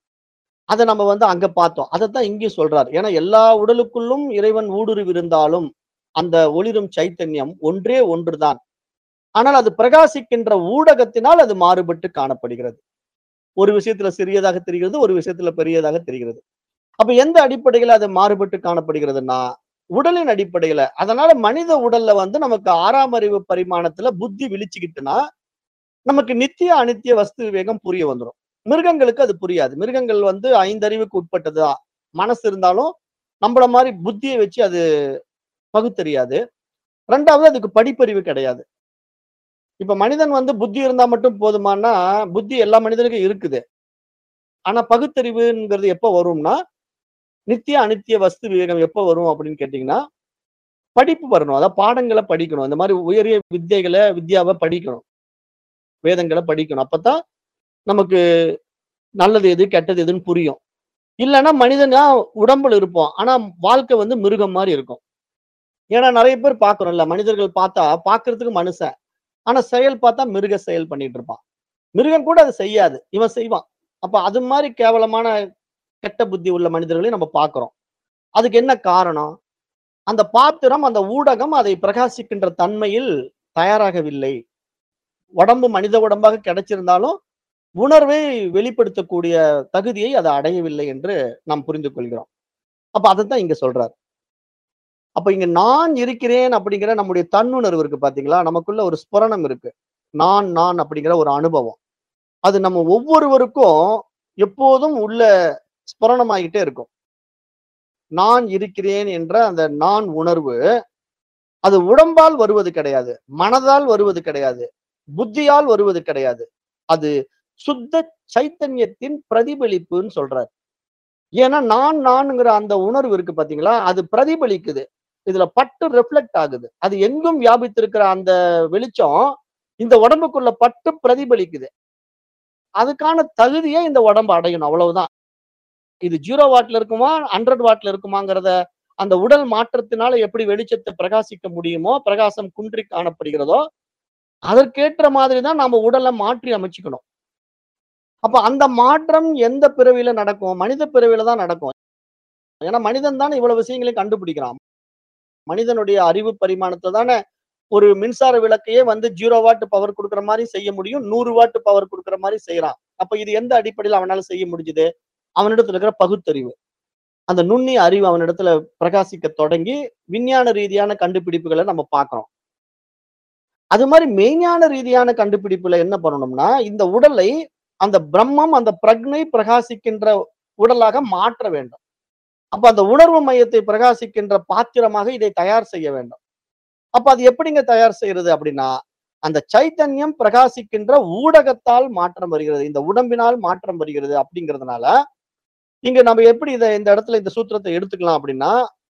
அத நம்ம வந்து அங்க பார்த்தோம். அதத்தான் இங்கேயும் சொல்றார். ஏன்னா எல்லா உடலுக்குள்ளும் இறைவன் ஊடுருவிருந்தாலும், அந்த ஒளிரும் சைத்தன்யம் ஒன்றே ஒன்றுதான். ஆனால் அது பிரகாசிக்கின்ற ஊடகத்தினால் அது மாறுபட்டு காணப்படுகிறது. ஒரு விஷயத்துல சிறியதாக தெரிகிறது, ஒரு விஷயத்துல பெரியதாக தெரிகிறது. அப்ப எந்த அடிப்படையில அது மாறுபட்டு காணப்படுகிறதுன்னா, உடலின் அடிப்படையில. அதனால மனித உடல்ல வந்து நமக்கு 6ஆம் அறிவு பரிமாணத்துல புத்தி விழிச்சுக்கிட்டுனா, நமக்கு நித்திய, அநித்திய வஸ்து விவேகம் புரிய வந்துரும். மிருகங்களுக்கு அது புரியாது. மிருகங்கள் வந்து 5 அறிவுக்கு உட்பட்டது தான். மனசு இருந்தாலும், நம்மள மாரி புத்திய வச்சு அது பகுத்தறியாது. 2வது அதுக்கு படிப்பறிவு கிடையாது. இப்ப மனிதன் வந்து புத்தி இருந்தா மட்டும் போதுமான்னா, புத்தி எல்லா மனிதனுக்கும் இருக்குது. ஆனா பகுத்தறிவுங்கிறது எப்ப வரும்னா, நித்திய, அநித்திய வஸ்து விவேகம் எப்ப வரும் அப்படின்னு கேட்டீங்கன்னா, படிப்பு வரணும். அதாவது பாடங்கள படிக்கணும். இந்த மாரி உயரிய வித்தைகள வித்யாவ படிக்கணும். வேதங்கள படிக்கணும். அப்பத்தான் நமக்கு நல்லது எது, கெட்டது எதுன்னு புரியும். இல்லன்னா மனிதனா உடம்புல இருப்போம். ஆனா வாழ்க்கை வந்து மிருகம் மாரி இருக்கும். ஏன்னா நெறைய பேர் பார்க்கிறோம்ல. மனிதர்கள் பார்த்தா, பார்க்கறதுக்கு மனுஷன். ஆனா செயல் பார்த்தா மிருக செயல் பண்ணிட்டு இருப்பான். மிருகம் கூட அத செய்யாது. இவன் செய்வான். அப்ப அது மாரி கேவலமான கெட்ட புத்தி உள்ள மனிதர்களையும் நம்ம பார்க்கிறோம். அதுக்கு என்ன காரணம்? அந்த பாத்திரம், அந்த ஊடகம் அதை பிரகாசிக்கின்ற தன்மையில் தயாராகவில்லை. உடம்பு மனித உடம்பாக கிடைச்சிருந்தாலும், உணர்வை வெளிப்படுத்தக்கூடிய தகுதியை அது அடையவில்லை என்று நாம் புரிந்து கொள்கிறோம். அப்ப அதத்தான் இங்க சொல்றார். அப்ப இங்க நான் இருக்கிறேன் அப்படிங்கிற நம்முடைய தன்னுணர்வு இருக்கு பார்த்தீங்களா? நமக்குள்ள ஒரு ஸ்புரணம் இருக்கு. நான், நான் அப்படிங்கிற ஒரு அனுபவம். அது நம்ம ஒவ்வொருவருக்கும் எப்போதும் உள்ள ஸ்புரணமாகிட்டே இருக்கும். நான் இருக்கிறேன் என்ற அந்த நான் உணர்வு, அது உடம்பால் வருவது கிடையாது. மனதால் வருவது கிடையாது. புத்தியால் வருவது கிடையாது. அது சுத்த சைத்தன்யத்தின் பிரதிபலிப்புன்னு சொல்றார். ஏன்னா நான், நான்ங்கிற அந்த உணர்வு இருக்கு பார்த்தீங்களா? அது பிரதிபலிக்குது. இதுல பட்டு ரிஃப்ளெக்ட் ஆகுது. அது எங்கும் வியாபித்திருக்கிற அந்த வெளிச்சம், இந்த உடம்புக்குள்ள பட்டு பிரதிபலிக்குது. அதுக்கான தகுதிய இந்த உடம்பு அடையணும். அவ்வளவுதான். இது 0 வாட்ல இருக்குமா, 100 வாட்ல இருக்குமாங்கிறத, அந்த உடல் மாற்றத்தினால எப்படி வெளிச்சத்த பிரகாசிக்க முடியுமோ, பிரகாசம் குன்றி காணப்படுகிறதோ, அதற்கேற்ற மாதிரி தான் நாம உடல மாற்றி அமைச்சுக்கணும். அப்ப அந்த மாற்றம் எந்த பிறவியில நடக்கும்? மனித பிறவியில தான் நடக்கும். ஏன்னா மனிதன் தானே இவ்வளவு விஷயங்களையும் கண்டுபிடிக்கிறான். மனிதனுடைய அறிவு பரிமாணத்துல தானே ஒரு மின்சார விளக்கையே வந்து 0 வாட் பவர் குடுக்குற மாரி செய்ய முடியும். 100 வாட் பவர் குடுக்குற மாரி செய்றான். அப்ப இது எந்த அடிப்படையில அவனால செய்ய முடிஞ்சது? அவனிடத்துல இருக்கிற பகுத்தறிவு. அந்த நுண்ணிய அறிவு அவனிடத்துல பிரகாசிக்க தொடங்கி, விஞ்ஞான ரீதியான கண்டுபிடிப்புகள நம்ம பார்க்கிறோம். அது மாரி மெய்ஞான ரீதியான கண்டுபிடிப்புல என்ன பண்ணணும்னா, இந்த உடலை அந்த பிரம்மம், அந்த பிரக்ஞை பிரகாசிக்கின்ற உடலாக மாற்ற வேண்டும். அப்ப அந்த உணர்வு மையத்தை பிரகாசிக்கின்ற பாத்திரமாக இதை தயார் செய்ய வேண்டும். அப்ப அது எப்படிங்க தயார் செய்றது அப்படின்னா, அந்த சைத்தன்யம் பிரகாசிக்கின்ற ஊடகத்தால் மாற்றம் வருகிறது. இந்த உடம்பினால் மாற்றம் வருகிறது அப்படிங்கிறதுனால, இங்க நம்ம எப்படி இத இந்த இடத்துல இந்த சூத்திரத்த எடுத்துக்கலாம் அப்படின்னா,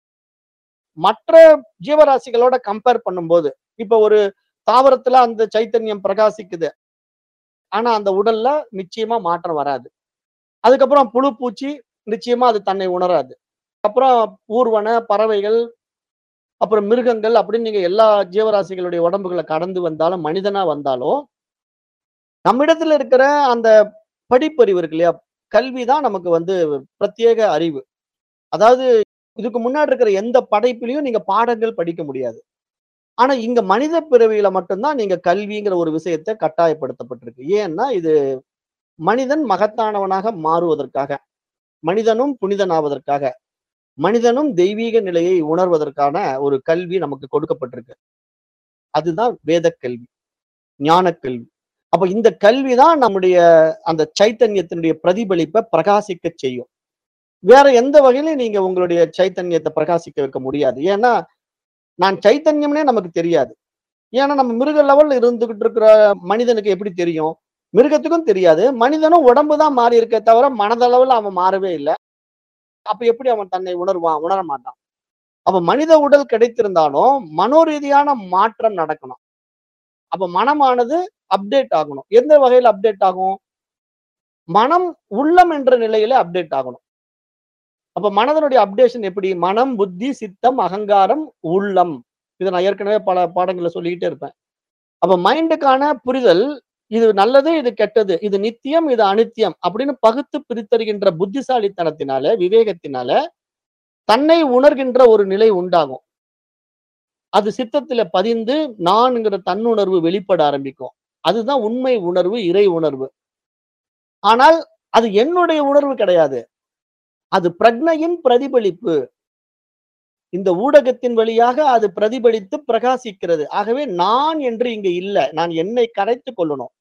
மற்ற ஜீவராசிகளோட கம்பேர் பண்ணும்போது, இப்ப ஒரு தாவரத்துல அந்த சைத்தன்யம் பிரகாசிக்குது. ஆனா அந்த உடல்ல நிச்சயமா மாற்றம் வராது. அதுக்கப்புறம் புழு, பூச்சி நிச்சயமா அது தன்னை உணராது. அப்புறம் ஊர்வன, பறவைகள், அப்புறம் மிருகங்கள் அப்படின்னு நீங்க எல்லா ஜீவராசிகளுடைய உடம்புகள கடந்து வந்தாலும், மனிதனா வந்தாலும், நம்மிடத்துல இருக்கிற அந்த படிப்பறிவு இருக்கு இல்லையா? கல்வி தான் நமக்கு வந்து பிரத்யேக அறிவு. அதாவது இதுக்கு முன்னாடி இருக்கிற எந்த படைப்பிலயும் நீங்க பாடங்கள் படிக்க முடியாது. ஆனா இங்க மனித பிறவியில மட்டும் தான் நீங்க கல்விங்கிற ஒரு விஷயத்த கட்டாயப்படுத்தப்பட்டிருக்கு. ஏன்னா இது மனிதன் மகத்தானவனாக மாறுவதற்காக, மனிதனும் புனிதனாவதற்காக, மனிதனும் தெய்வீக நிலையை உணர்வதற்கான ஒரு கல்வி நமக்கு கொடுக்கப்பட்டிருக்கு. அதுதான் வேதக் கல்வி. ஞானக் கல்வி. அப்ப இந்த கல்வி தான் நம்முடைய அந்த சைத்தன்யத்தினுடைய பிரதிபலிப்ப பிரகாசிக்கச் செய்யும். வேற எந்த வகையிலும் நீங்க உங்களுடைய சைத்தன்யத்த பிரகாசிக்க வைக்க முடியாது. ஏன்னா, நான் சைத்தன்யம்னே நமக்கு தெரியாது. ஏன்னா நம்ம மிருக லெவல்ல இருந்துகிட்டு இருக்கிற மனிதனுக்கு எப்படி தெரியும்? மிருகத்துக்கும் தெரியாது. மனிதனும் உடம்பு தான் மாறி இருக்கே தவிர, மனதளவுல அவன் மாறவே இல்ல. அப்ப எப்படி அவன் தன்னை உணர்வான்? உணர மாட்டான். அப்ப மனித உடல் கிடைத்திருந்தாலும், மனோரீதியான மாற்றம் நடக்கணும். அப்ப மனமானது அப்டேட் ஆகணும். எந்த வகையில அப்டேட் ஆகும்? மனம், உள்ளம் என்ற நிலையில அப்டேட் ஆகணும். அப்ப மனதனுடைய அப்டேஷன் எப்படி? மனம், புத்தி, சித்தம், அகங்காரம், உள்ளம். இதை நான் ஏற்கனவே பல பாடங்கள்ல சொல்லிக்கிட்டே இருப்பேன் அப்ப மைண்டுக்கான புரிதல் இது நல்லது இது கெட்டது இது நித்தியம் இது அனித்தியம் அப்படின்னு பகுத்து பிரித்தறிகின்ற புத்திசாலித்தனத்தினால விவேகத்தினால தன்னை உணர்கின்ற ஒரு நிலை உண்டாகும் அது சித்தத்துல பதிந்து நான்ங்கிற தன்னுணர்வு வெளிப்பட ஆரம்பிக்கும் அதுதான் உண்மை உணர்வு இறை உணர்வு ஆனால் அது என்னுடைய உணர்வு கிடையாது அது பிரக்னையின் பிரதிபலிப்பு இந்த ஊடகத்தின் வழியாக அது பிரதிபலித்து பிரகாசிக்கிறது ஆகவே நான் என்று இங்க இல்ல நான் என்னை கரைத்து கொள்ளணும்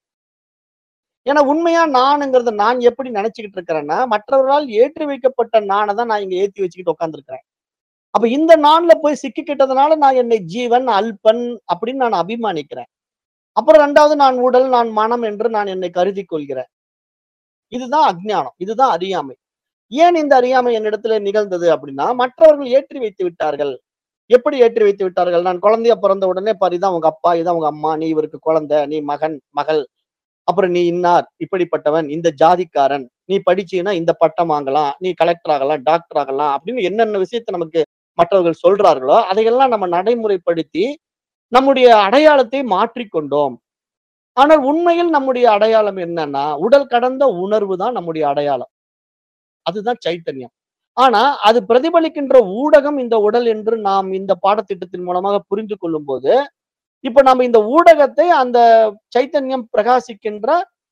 ஏன்னா உண்மையா நானுங்கிறத நான் எப்படி நினைச்சுக்கிட்டு இருக்கிறேன்னா மற்றவர்களால் ஏற்றி வைக்கப்பட்ட நானை தான் நான் இங்க ஏத்தி வச்சுக்கிட்டு உட்காந்துருக்கிறேன் அப்ப இந்த நான்ல போய் சிக்கிக்கிட்டதுனால நான் என்னை ஜீவன் அல்பன் அப்படின்னு நான் அபிமானிக்கிறேன் அப்புறம் ரெண்டாவது நான் உடல் நான் மனம் என்று நான் என்னை கருதி கொள்கிறேன் இதுதான் அஜ்ஞானம் இதுதான் அறியாமை ஏன் இந்த அறியாமை என்னிடத்துல நிகழ்ந்தது அப்படின்னா மற்றவர்கள் ஏற்றி வைத்து விட்டார்கள் எப்படி ஏற்றி வைத்து விட்டார்கள் நான் குழந்தைய பிறந்த உடனே பாரு இதான் உங்க அப்பா இதான் உங்க அம்மா நீ இவருக்கு குழந்தை நீ மகன் மகள் அப்புறம் நீ இன்னார் இப்படிப்பட்டவன் இந்த ஜாதிக்காரன் நீ படிச்சீன்னா இந்த பட்டம் வாங்கலாம் நீ கலெக்டர் ஆகலாம் டாக்டர் ஆகலாம் அப்படின்னு என்னென்ன விஷயத்தை நமக்கு மற்றவர்கள் சொல்றார்களோ அதையெல்லாம் நம்ம நடைமுறைப்படுத்தி நம்முடைய அடையாளத்தை மாற்றிக்கொண்டோம் ஆனால் உண்மையில் நம்முடைய அடையாளம் என்னன்னா உடல் கடந்த உணர்வு தான் நம்முடைய அடையாளம் அதுதான் சைத்தன்யம் ஆனா அது பிரதிபலிக்கின்ற ஊடகம் இந்த உடல் என்று நாம் இந்த பாடத்திட்டத்தின் மூலமாக புரிந்து கொள்ளும் போது இப்ப நம்ம இந்த ஊடகத்தை அந்த சைத்தன்யம் பிரகாசிக்கின்ற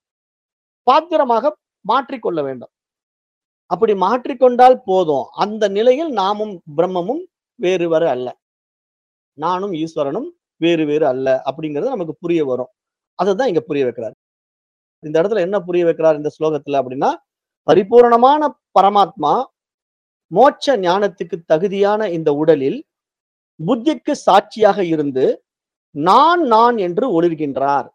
பாத்திரமாக மாற்றிக்கொள்ள வேண்டும் அப்படி மாற்றிக்கொண்டால் போதும் அந்த நிலையில் நாமும் பிரம்மமும் வேறு வேறு அல்ல நானும் ஈஸ்வரனும் வேறு வேறு அல்ல அப்படிங்கிறது நமக்கு புரிய வரும் அதுதான் இங்க புரிய வைக்கிறார் இந்த இடத்துல என்ன புரிய வைக்கிறார் இந்த ஸ்லோகத்துல அப்படின்னா பரிபூரணமான பரமாத்மா மோட்ச ஞானத்துக்கு தகுதியான இந்த உடலில் புத்திக்கு சாட்சியாக இருந்து நான் நான் என்று ஒளிர்கின்றார்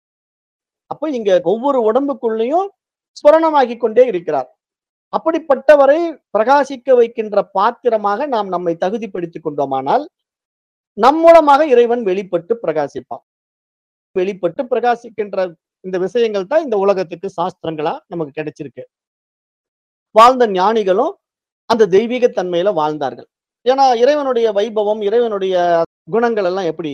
அப்ப இங்க ஒவ்வொரு உடம்புக்குள்ளேயும் ஸ்புரணமாகி கொண்டே இருக்கிறார் அப்படிப்பட்டவரை பிரகாசிக்க வைக்கின்ற பாத்திரமாக நாம் நம்மை தகுதிப்படுத்திக் கொண்டோமானால் நம் மூலமாக இறைவன் வெளிப்பட்டு பிரகாசிப்பான் வெளிப்பட்டு பிரகாசிக்கின்ற இந்த விஷயங்கள் தான் இந்த உலகத்துக்கு சாஸ்திரங்களா நமக்கு கிடைச்சிருக்கு வாழ்ந்த ஞானிகளும் அந்த தெய்வீக தன்மையில வாழ்ந்தார்கள் ஏன்னா இறைவனுடைய வைபவம் இறைவனுடைய குணங்கள் எல்லாம் எப்படி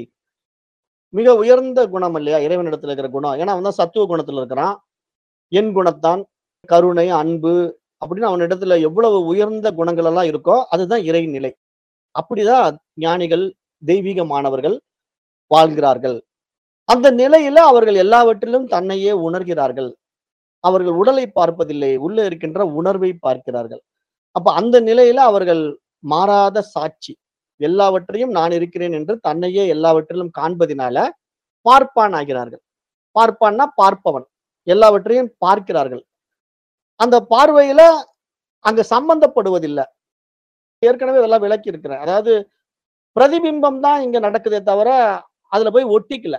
மிக உயர்ந்த குணம் இல்லையா இறைவனிடத்துல இருக்கிற குணம் ஏன்னா அவன் தான் சத்துவ குணத்துல இருக்கிறான் என் குணத்தான் கருணை அன்பு அப்படின்னு அவனிடத்துல எவ்வளவு உயர்ந்த குணங்கள் எல்லாம் இருக்கோ அதுதான் இறைநிலை அப்படிதான் ஞானிகள் தெய்வீகமானவர்கள் வாழ்கிறார்கள் அந்த நிலையில அவர்கள் எல்லாவற்றிலும் தன்னையே உணர்கிறார்கள் அவர்கள் உடலை பார்ப்பதில்லை உள்ள இருக்கின்ற உணர்வை பார்க்கிறார்கள் அப்ப அந்த நிலையில அவர்கள் மாறாத சாட்சி எல்லாவற்றையும் நான் இருக்கிறேன் என்று தன்னையே எல்லாவற்றிலும் காண்பதினால பார்ப்பான் ஆகிறார்கள் பார்ப்பான்னா பார்ப்பவன் எல்லாவற்றையும் பார்க்கிறார்கள் அந்த பார்வையில அங்க சம்பந்தப்படுவதில்லை ஏற்கனவே இதெல்லாம் விளக்கி இருக்கிறேன் அதாவது பிரதிபிம்பம் தான் இங்க நடக்குதே தவிர அதுல போய் ஒட்டிக்கல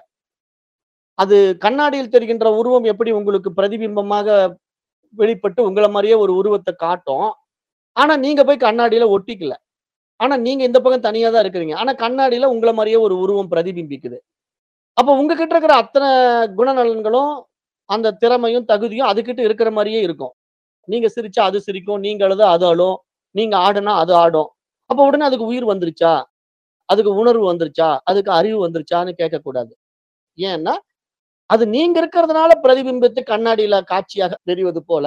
அது கண்ணாடியில் தெரிகின்ற உருவம் எப்படி உங்களுக்கு பிரதிபிம்பமாக வெளிப்பட்டு உங்களை மாதிரியே ஒரு உருவத்தை காட்டும் ஆனா நீங்க போய் கண்ணாடியில ஒட்டிக்கல ஆனா நீங்க இந்த பக்கம் தனியா தான் இருக்கிறீங்க ஆனா கண்ணாடியில உங்களை மாதிரியே ஒரு உருவம் பிரதிபிம்பிக்குது அப்ப உங்ககிட்ட இருக்கிற அத்தனை குணநலன்களும் அந்த திறமையும் தகுதியும் அதுகிட்ட இருக்கிற மாதிரியே இருக்கும் நீங்க சிரிச்சா அது சிரிக்கும் நீங்க அழுதா அது அழும் நீங்க ஆடுனா அது ஆடும் அப்ப உடனே அதுக்கு உயிர் வந்துருச்சா அதுக்கு உணர்வு வந்துருச்சா அதுக்கு அறிவு வந்துருச்சான்னு கேட்கக்கூடாது ஏன்னா அது நீங்க இருக்கிறதுனால பிரதிபிம்பித்து கண்ணாடியில காட்சியாக தெரிவது போல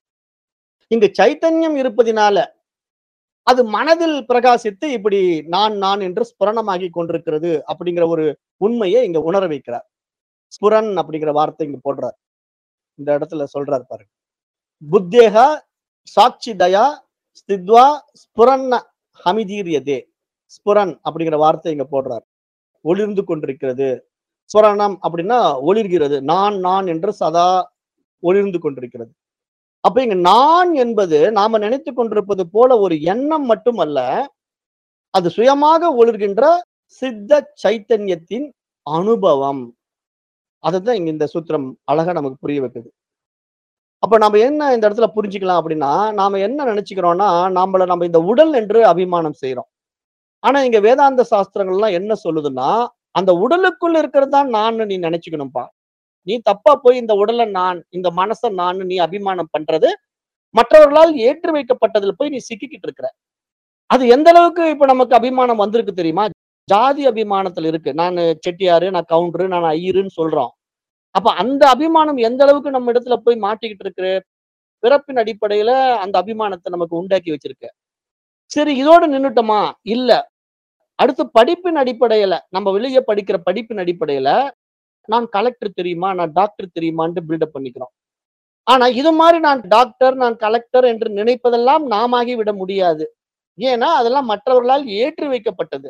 இங்க சைத்தன்யம் இருப்பதினால அது மனதில் பிரகாசித்து இப்படி நான் நான் என்று ஸ்புரணமாகி கொண்டிருக்கிறது அப்படிங்கிற ஒரு உண்மையை இங்க உணர வைக்கிறார் ஸ்புரன் அப்படிங்கிற வார்த்தை இங்க போடுறார் இந்த இடத்துல சொல்றார் பாருங்க புத்தேகா சாட்சி தயா ஸ்தித்வா ஸ்புரன்ன ஹமிதீரியதே ஸ்புரன் அப்படிங்கிற வார்த்தை இங்க போடுறார் ஒளிர்ந்து கொண்டிருக்கிறது ஸ்வரணம் அப்படின்னா ஒளிர்கிறது நான் நான் என்று சதா ஒளிர்ந்து கொண்டிருக்கிறது அப்ப இங்க நான் என்பது நாம நினைத்து கொண்டிருப்பது போல ஒரு எண்ணம் மட்டுமல்ல அது சுயமாக ஒளிர்கின்ற சித்த சைத்தன்யத்தின் அனுபவம் அதுதான் இங்க இந்த சூத்திரம் அழகா நமக்கு புரிய வைக்குது அப்ப நம்ம என்ன இந்த இடத்துல புரிஞ்சுக்கலாம் அப்படின்னா நாம என்ன நினைச்சுக்கிறோம்னா நம்மள நம்ம இந்த உடல் என்று அபிமானம் செய்யறோம் ஆனா இங்க வேதாந்த சாஸ்திரங்கள்லாம் என்ன சொல்லுதுன்னா அந்த உடலுக்குள்ள இருக்கிறது தான் நான் நீ நினைச்சுக்கணும்பா நீ தப்பா போய் இந்த உடலை நான் இந்த மனசை நான் நீ அபிமானம் பண்றது மற்றவர்களால் ஏற்றி வைக்கப்பட்டதுல போய் நீ சிக்கிக்கிட்டு இருக்கிற அது எந்த அளவுக்கு இப்ப நமக்கு அபிமானம் வந்திருக்கு தெரியுமா ஜாதி அபிமானத்துல இருக்கு நான் செட்டியாரு நான் கவுண்டரு நான் ஐயருன்னு சொல்றோம் அப்ப அந்த அபிமானம் எந்த அளவுக்கு நம்ம இடத்துல போய் மாட்டிக்கிட்டு இருக்கு பிறப்பின் அடிப்படையில அந்த அபிமானத்தை நமக்கு உண்டாக்கி வச்சிருக்கு சரி இதோட நின்னுட்டோமா இல்ல அடுத்து படிப்பின் அடிப்படையில நம்ம வெளியே படிக்கிற படிப்பின் அடிப்படையில நான் கலெக்டர் தெரியுமா நான் டாக்டர் தெரியுமான்ட்டு பில்டப் பண்ணிக்கிறோம் ஆனா இது மாதிரி நான் டாக்டர் நான் கலெக்டர் என்று நினைப்பதெல்லாம் நாமாகி விட முடியாது ஏன்னா அதெல்லாம் மற்றவர்களால் ஏற்றி வைக்கப்பட்டது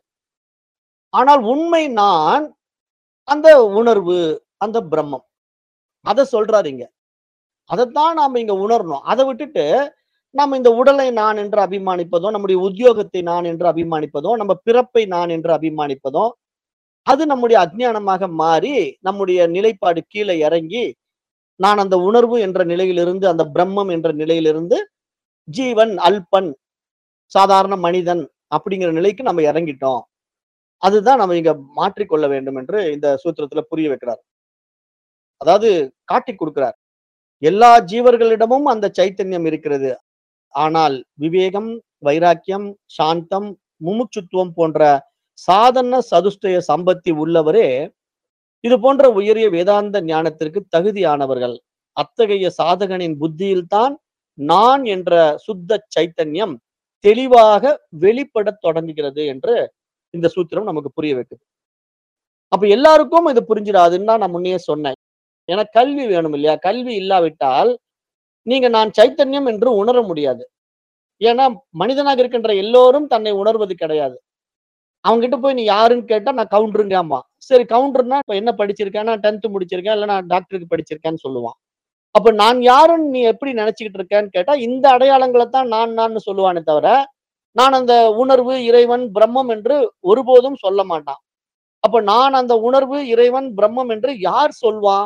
ஆனால் உண்மை நான் அந்த உணர்வு அந்த பிரம்மம் அதை சொல்றாரு இங்க அதைத்தான் நாம இங்க உணரணும் அதை விட்டுட்டு நம்ம இந்த உடலை நான் என்று அபிமானிப்பதோ நம்முடைய உத்தியோகத்தை நான் என்று அபிமானிப்பதோ நம்ம பிறப்பை நான் என்று அபிமானிப்பதோ அது நம்முடைய அஜ்ஞானமாக மாறி நம்முடைய நிலைப்பாடு கீழே இறங்கி நான் அந்த உணர்வு என்ற நிலையிலிருந்து அந்த பிரம்மம் என்ற நிலையிலிருந்து ஜீவன் அல்பன் சாதாரண மனிதன் அப்படிங்கிற நிலைக்கு நம்ம இறங்கிட்டோம் அதுதான் நம்ம இங்க மாற்றிக்கொள்ள வேண்டும் என்று இந்த சூத்திரத்துல புரிய வைக்கிறார் அதாவது காட்டி கொடுக்கிறார் எல்லா ஜீவர்களிடமும் அந்த சைத்தன்யம் இருக்கிறது ஆனால் விவேகம் வைராக்கியம் சாந்தம் முமுட்சுத்துவம் போன்ற சாதன சதுஷ்டய சம்பத்தி உள்ளவரே இது போன்ற உயரிய வேதாந்த ஞானத்திற்கு தகுதியானவர்கள் அத்தகைய சாதகனின் புத்தியில்தான் நான் என்ற சுத்த சைத்தன்யம் தெளிவாக வெளிப்படத் தொடங்குகிறது என்று இந்த சூத்திரம் நமக்கு புரிய வைக்குது அப்ப எல்லாருக்கும் இது புரிஞ்சிடாதுன்னு தான் நான் முன்னே சொன்னேன் ஏன்னா கல்வி வேணும் இல்லையா கல்வி இல்லாவிட்டால் நீங்க நான் சைத்தன்யம் என்று உணர முடியாது ஏன்னா மனிதனாக இருக்கின்ற எல்லோரும் தன்னை உணர்வது கிடையாது அவங்ககிட்ட போய் நீ யாருன்னு கேட்டா நான் கவுண்டருங்காமா சரி கவுண்டர்னா இப்ப என்ன படிச்சிருக்கேன் நான் டென்த் முடிச்சிருக்கேன் இல்ல நான் டாக்டருக்கு படிச்சிருக்கேன்னு சொல்லுவான் அப்ப நான் யாருன்னு நீ எப்படி நினைச்சுக்கிட்டு இருக்கேன்னு கேட்டா இந்த அடையாளங்களை தான் நான் நான் சொல்லுவானே தவிர நான் அந்த உணர்வு இறைவன் பிரம்மம் என்று ஒருபோதும் சொல்ல மாட்டான் அப்ப நான் அந்த உணர்வு இறைவன் பிரம்மம் என்று யார் சொல்வான்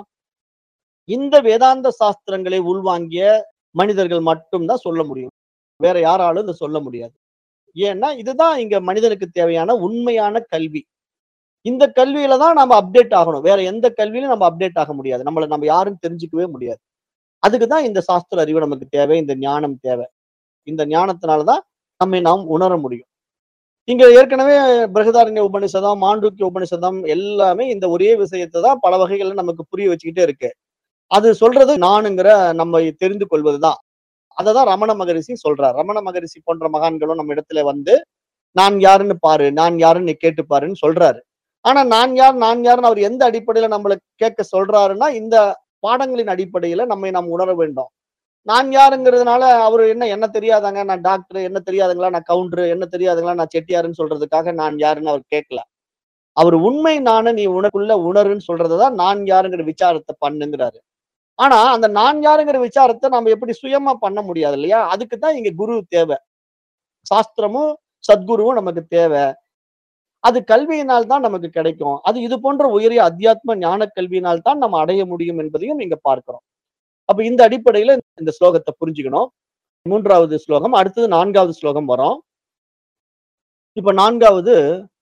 இந்த வேதாந்த சாஸ்திரங்களை உள்வாங்கிய மனிதர்கள் மட்டும்தான் சொல்ல முடியும் வேற யாராலும் இதை சொல்ல முடியாது ஏன்னா இதுதான் இங்க மனிதனுக்கு தேவையான உண்மையான கல்வி இந்த கல்வியில தான் நம்ம அப்டேட் ஆகணும் வேற எந்த கல்வியிலும் நம்ம அப்டேட் ஆக முடியாது நம்மளை நம்ம யாரும் தெரிஞ்சுக்கவே முடியாது அதுக்கு தான் இந்த சாஸ்திர அறிவு நமக்கு தேவை இந்த ஞானம் தேவை இந்த ஞானத்தினாலதான் நம்மை நாம் உணர முடியும் இங்க ஏற்கனவே பிரகதாரண்ய உபனிஷதம் மாண்டூக்கிய உபனிஷதம் எல்லாமே இந்த ஒரே விஷயத்தை தான் பல வகைகள்ல நமக்கு புரிய வச்சுக்கிட்டே இருக்கு அது சொல்றது நானுங்கிற நம்ம தெரிந்து கொள்வதுதான் அததான் ரமண மகரிஷி சொல்றார் ரமண மகரிஷி போன்ற மகான்களும் நம்ம இடத்துல வந்து நான் யாருன்னு பாரு நான் யாருன்னு நீ கேட்டு பாருன்னு சொல்றாரு ஆனா நான் யார் நான் யாருன்னு அவர் எந்த அடிப்படையில நம்மளை கேட்க சொல்றாருன்னா இந்த பாடங்களின் அடிப்படையில நம்மை நாம் உணர வேண்டும் நான் யாருங்கிறதுனால அவர் என்ன என்ன தெரியாதாங்க நான் டாக்டர் என்ன தெரியாதுங்களா நான் கவுண்டர் என்ன தெரியாதுங்களா நான் செட்டியாருன்னு சொல்றதுக்காக நான் யாருன்னு அவர் கேட்கல அவர் உண்மை நானு நீ உனக்குள்ள உணருன்னு சொல்றதுதான் நான் யாருங்கிற விசாரத்தை பண்ணுங்கிறாரு ஆனா அந்த நான் யாருங்கிற விசாரத்தை நம்ம எப்படி சுயமா பண்ண முடியாது இல்லையா அதுக்கு தான் இங்க குரு தேவை சாஸ்திரமும் சத்குருவும் நமக்கு தேவை அது கல்வியினால் தான் நமக்கு கிடைக்கும் அது இது போன்ற உயரிய அத்தியாத்ம ஞான கல்வியினால் தான் நம்ம அடைய முடியும் என்பதையும் இங்க பார்க்கிறோம் அப்ப இந்த அடிப்படையில இந்த ஸ்லோகத்தை புரிஞ்சுக்கணும் மூன்றாவது ஸ்லோகம் அடுத்தது நான்காவது ஸ்லோகம் வரும் இப்ப நான்காவது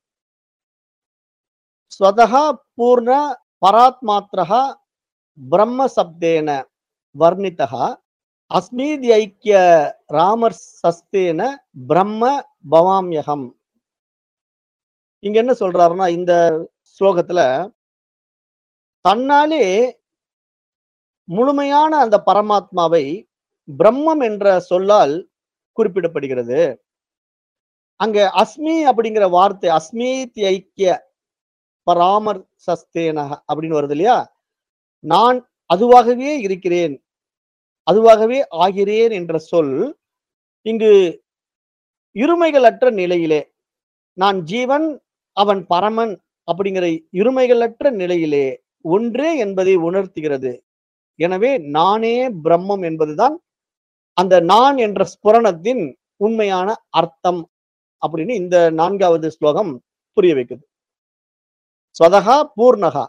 ஸ்வதகா பூர்ண பராத்மாத்ரஹா பிரம்ம சப்தேன வர்ணிதா அஸ்மீதி ஐக்கிய ராமர் சஸ்தேன பிரம்ம பவாம்யகம் இங்க என்ன சொல்றாருன்னா இந்த ஸ்லோகத்துல தன்னாலே முழுமையான அந்த பரமாத்மாவை பிரம்மம் என்ற சொல்லால் குறிப்பிடப்படுகிறது அங்க அஸ்மி அப்படிங்கிற வார்த்தை அஸ்மீதி ஐக்கிய பராமர் சஸ்தேன அப்படின்னு வருது இல்லையா நான் அதுவாகவே இருக்கிறேன் அதுவாகவே ஆகிறேன் என்ற சொல் இங்கு இருமைகளற்ற நிலையிலே நான் ஜீவன் அவன் பரமன் அப்படிங்கிற இருமைகளற்ற நிலையிலே ஒன்றே என்பதை உணர்த்துகிறது எனவே நானே பிரம்மம் என்பதுதான் அந்த நான் என்ற ஸ்புரணத்தின் உண்மையான அர்த்தம் அப்படின்னு இந்த நான்காவது ஸ்லோகம் புரிய வைக்குது ஸ்வதகா பூர்ணகா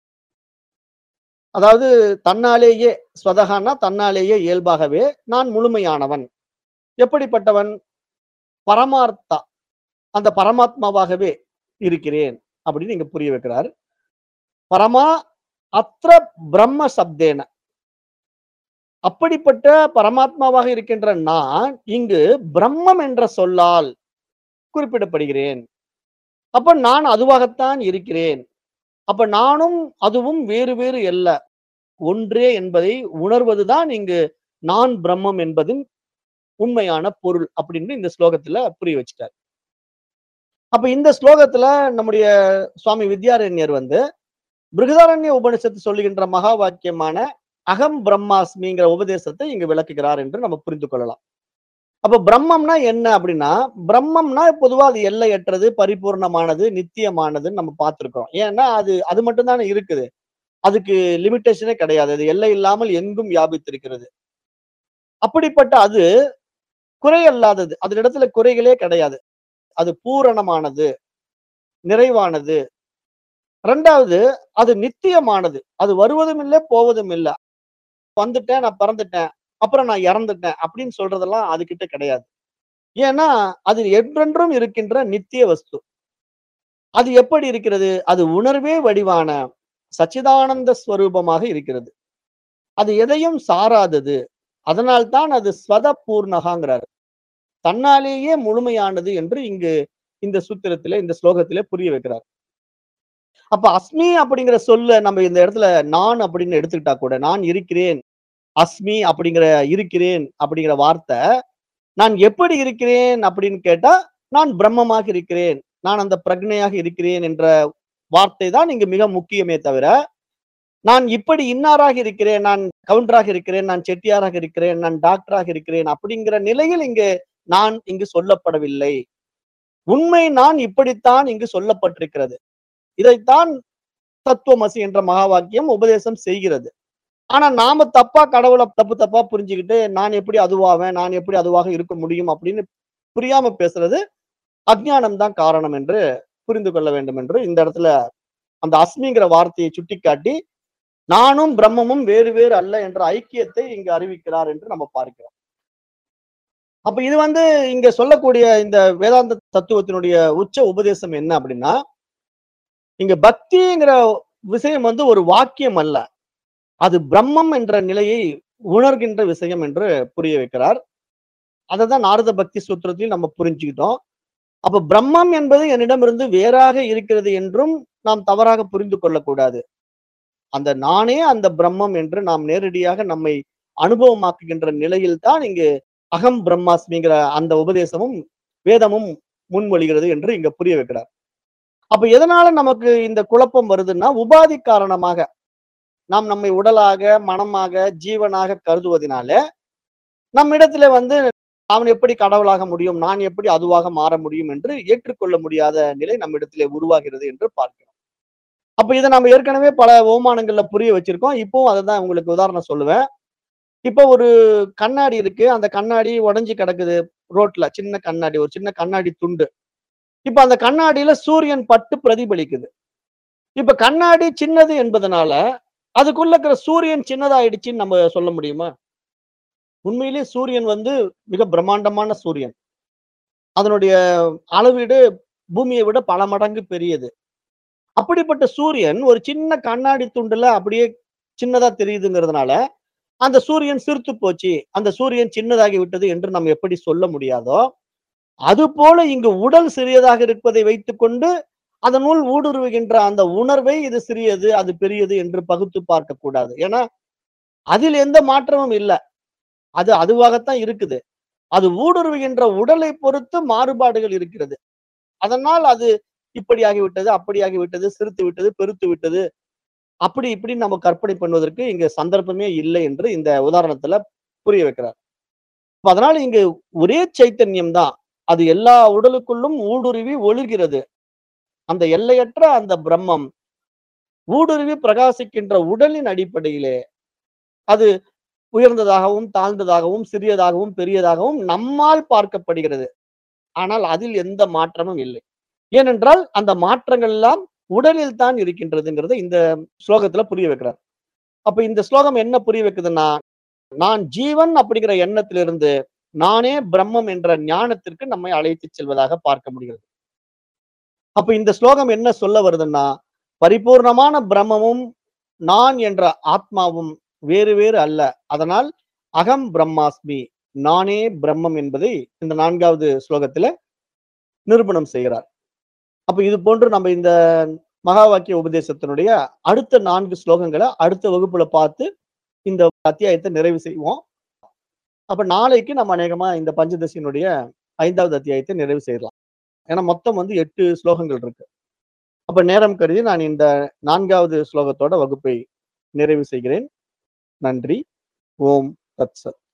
அதாவது தன்னாலேயே ஸ்வதகான்னா தன்னாலேயே இயல்பாகவே நான் முழுமையானவன் எப்படிப்பட்டவன் பரமார்த்தா அந்த பரமாத்மாவாகவே இருக்கிறேன் அப்படின்னு இங்க புரிய வைக்கிறார் பரமா அத்திர பிரம்ம சப்தேன அப்படிப்பட்ட பரமாத்மாவாக இருக்கின்ற நான் இங்கு பிரம்மம் என்ற சொல்லால் குறிப்பிடப்படுகிறேன் அப்ப நான் அதுவாகத்தான் இருக்கிறேன் அப்ப நானும் அதுவும் வேறு வேறு அல்ல ஒன்றே என்பதை உணர்வதுதான் இங்கு நான் பிரம்மம் என்பதின் உண்மையான பொருள் அப்படின்னு இந்த ஸ்லோகத்துல புரிய வச்சுட்டார் அப்ப இந்த ஸ்லோகத்துல நம்முடைய சுவாமி வித்யாரண்யர் வந்து பிருகதாரண்ய உபனிஷத்து சொல்லுகின்ற மகா வாக்கியமான அகம் பிரம்மாஸ்மிங்கிற உபதேசத்தை இங்கு விளக்குகிறார் என்று நம்ம புரிந்து கொள்ளலாம் அப்ப பிரம்மம்னா என்ன அப்படின்னா பிரம்மம்னா பொதுவா அது எல்லையற்றது பரிபூர்ணமானது நித்தியமானதுன்னு நம்ம பார்த்திருக்கோம் ஏன்னா அது அது மட்டும்தானே இருக்குது அதுக்கு லிமிட்டேஷனே கிடையாது அது எல்லை இல்லாமல் எங்கும் வியாபித்திருக்கிறது அப்படிப்பட்ட அது குறையல்லாதது அதனிடத்துல குறைகளே கிடையாது அது பூரணமானது நிறைவானது ரெண்டாவது அது நித்தியமானது அது வருவதும் இல்லை போவதும் இல்லை வந்துட்டேன் நான் பிறந்துட்டேன் அப்புறம் நான் இறந்துட்டேன் அப்படின்னு சொல்றதெல்லாம் அதுகிட்ட கிடையாது ஏன்னா அது என்றென்றும் இருக்கின்ற நித்திய வஸ்து அது எப்படி இருக்கிறது அது உணர்வே வடிவான சச்சிதானந்த ஸ்வரூபமாக இருக்கிறது அது எதையும் சாராதது அதனால்தான் அது ஸ்வத பூர்ணகாங்கிறார் தன்னாலேயே முழுமையானது என்று இங்கு இந்த சூத்திரத்திலே இந்த ஸ்லோகத்திலே புரிய வைக்கிறார் அப்ப அஸ்மி அப்படிங்கிற சொல்ல நம்ம இந்த இடத்துல நான் அப்படின்னு எடுத்துக்கிட்டா கூட நான் இருக்கிறேன் அஸ்மி அப்படிங்கிற இருக்கிறேன் அப்படிங்கிற வார்த்தை நான் எப்படி இருக்கிறேன் அப்படின்னு கேட்டா நான் பிரம்மமாக இருக்கிறேன் நான் அந்த பிரக்னையாக இருக்கிறேன் என்ற வார்த்தை தான் இங்கு மிக முக்கியமே தவிர நான் இப்படி இன்னாராக இருக்கிறேன் நான் கவுண்டராக இருக்கிறேன் நான் செட்டியாராக இருக்கிறேன் நான் டாக்டராக இருக்கிறேன் அப்படிங்கிற நிலையில் இங்கு நான் இங்கு சொல்லப்படவில்லை உண்மை நான் இப்படித்தான் இங்கு சொல்லப்பட்டிருக்கிறது இதைத்தான் தத்துவமசி என்ற மகா வாக்கியம் உபதேசம் செய்கிறது ஆனா நாம தப்பா கடவுளை தப்பு தப்பா புரிஞ்சுக்கிட்டு நான் எப்படி அதுவாவேன் நான் எப்படி அதுவாக இருக்க முடியும் அப்படின்னு புரியாம பேசுறது அஜ்ஞானம் தான் காரணம் என்று புரிந்து கொள்ள வேண்டும் என்று இந்த இடத்துல அந்த அஸ்மிங்கிற வார்த்தையை சுட்டிக்காட்டி நானும் பிரம்மமும் வேறு வேறு அல்ல என்ற ஐக்கியத்தை இங்கு அறிவிக்கிறார் என்று நம்ம பார்க்கிறோம் அப்ப இது வந்து இங்க சொல்லக்கூடிய இந்த வேதாந்த தத்துவத்தினுடைய உச்ச உபதேசம் என்ன அப்படின்னா இங்க பக்திங்கிற விஷயம் வந்து ஒரு வாக்கியம் அல்ல அது பிரம்மம் என்ற நிலையை உணர்கின்ற விஷயம் என்று புரிய வைக்கிறார் அதை தான் நாரத பக்தி சூத்திரத்தில் நம்ம புரிஞ்சுக்கிட்டோம் அப்ப பிரம்மம் என்பது என்னிடமிருந்து வேறாக இருக்கிறது என்றும் நாம் தவறாக புரிந்து கொள்ளக்கூடாது அந்த நானே அந்த பிரம்மம் என்று நாம் நேரடியாக நம்மை அனுபவமாக்குகின்ற நிலையில் தான் இங்கு அகம் பிரம்மாஸ்மிங்கிற அந்த உபதேசமும் வேதமும் முன்மொழிகிறது என்று இங்க புரிய வைக்கிறார் அப்ப எதனால நமக்கு இந்த குழப்பம் வருதுன்னா உபாதி காரணமாக நாம் நம்மை உடலாக மனமாக ஜீவனாக கருதுவதனால நம்மிடத்துல வந்து அவன் எப்படி கடவுளாக முடியும் நான் எப்படி அதுவாக மாற முடியும் என்று ஏற்றுக்கொள்ள முடியாத நிலை நம்மிடத்திலே உருவாகிறது என்று பார்க்கிறோம் அப்ப இதை நம்ம ஏற்கனவே பல ஓமானங்கள்ல புரிய வச்சிருக்கோம் இப்பவும் அதை தான் உங்களுக்கு உதாரணம் சொல்லுவேன் இப்ப ஒரு கண்ணாடி இருக்கு அந்த கண்ணாடி உடைஞ்சு கிடக்குது ரோட்ல சின்ன கண்ணாடி ஒரு சின்ன கண்ணாடி துண்டு இப்ப அந்த கண்ணாடியில சூரியன் பட்டு பிரதிபலிக்குது இப்ப கண்ணாடி சின்னது என்பதனால அதுக்குள்ள இருக்கிற சூரியன் சின்னதாயிடுச்சுன்னு நம்ம சொல்ல முடியுமா உண்மையிலேயே சூரியன் வந்து மிக பிரம்மாண்டமான சூரியன் அதனுடைய அளவீடு பூமியை விட பல மடங்கு பெரியது அப்படிப்பட்ட சூரியன் ஒரு சின்ன கண்ணாடி துண்டுல அப்படியே சின்னதா தெரியுதுங்கிறதுனால அந்த சூரியன் சிறுத்து போச்சு அந்த சூரியன் சின்னதாகி விட்டது என்று நம்ம எப்படி சொல்ல முடியாதோ அது போல இங்கு உடல் சிறியதாக இருப்பதை வைத்துக்கொண்டு அதனுள் ஊடுருவுகின்ற அந்த உணர்வை இது சிறியது அது பெரியது என்று பகுத்து பார்க்க கூடாது ஏன்னா அதில் எந்த மாற்றமும் இல்லை அது அதுவாகத்தான் இருக்குது அது ஊடுருவுகின்ற உடலை பொறுத்து மாறுபாடுகள் இருக்கிறது அதனால் அது இப்படி ஆகிவிட்டது அப்படி ஆகிவிட்டது சிறுத்து விட்டது பெருத்து விட்டது அப்படி இப்படி நம்ம கற்பனை பண்ணுவதற்கு இங்க சந்தர்ப்பமே இல்லை என்று இந்த உதாரணத்துல புரிய வைக்கிறார் அப்ப அதனால இங்கு ஒரே சைத்தன்யம் தான் அது எல்லா உடலுக்குள்ளும் ஊடுருவி ஒழுகிறது அந்த எல்லையற்ற அந்த பிரம்மம் ஊடுருவி பிரகாசிக்கின்ற உடலின் அடிப்படையிலே அது உயர்ந்ததாகவும் தாழ்ந்ததாகவும் சிறியதாகவும் பெரியதாகவும் நம்மால் பார்க்கப்படுகிறது ஆனால் அதில் எந்த மாற்றமும் இல்லை ஏனென்றால் அந்த மாற்றங்கள் எல்லாம் உடலில் தான் இருக்கின்றதுங்கிறத இந்த ஸ்லோகத்துல புரிய வைக்கிறார் அப்ப இந்த ஸ்லோகம் என்ன புரிய வைக்குதுன்னா நான் ஜீவன் அப்படிங்கிற எண்ணத்திலிருந்து நானே பிரம்மம் என்ற ஞானத்திற்கு நம்மை அழைத்து செல்வதாக பார்க்க முடிகிறது அப்ப இந்த ஸ்லோகம் என்ன சொல்ல வருதுன்னா பரிபூர்ணமான பிரம்மமும் நான் என்ற ஆத்மாவும் வேறு வேறு அல்ல அதனால் அகம் பிரம்மாஸ்மி நானே பிரம்மம் என்பதை இந்த நான்காவது ஸ்லோகத்துல நிரூபணம் செய்கிறார் அப்ப இது போன்று நம்ம இந்த மகா வாக்கிய உபதேசத்தினுடைய அடுத்த நான்கு ஸ்லோகங்களை அடுத்த வகுப்புல பார்த்து இந்த அத்தியாயத்தை நிறைவு செய்வோம் அப்ப நாளைக்கு நம்ம அநேகமா இந்த பஞ்சதசியினுடைய ஐந்தாவது அத்தியாயத்தை நிறைவு செய்யலாம் ஏன்னா மொத்தம் வந்து எட்டு ஸ்லோகங்கள் இருக்கு அப்ப நேரம் கருதி நான் இந்த நான்காவது ஸ்லோகத்தோட வகுப்பை நிறைவு செய்கிறேன் நன்றி ஓம் தத்சத்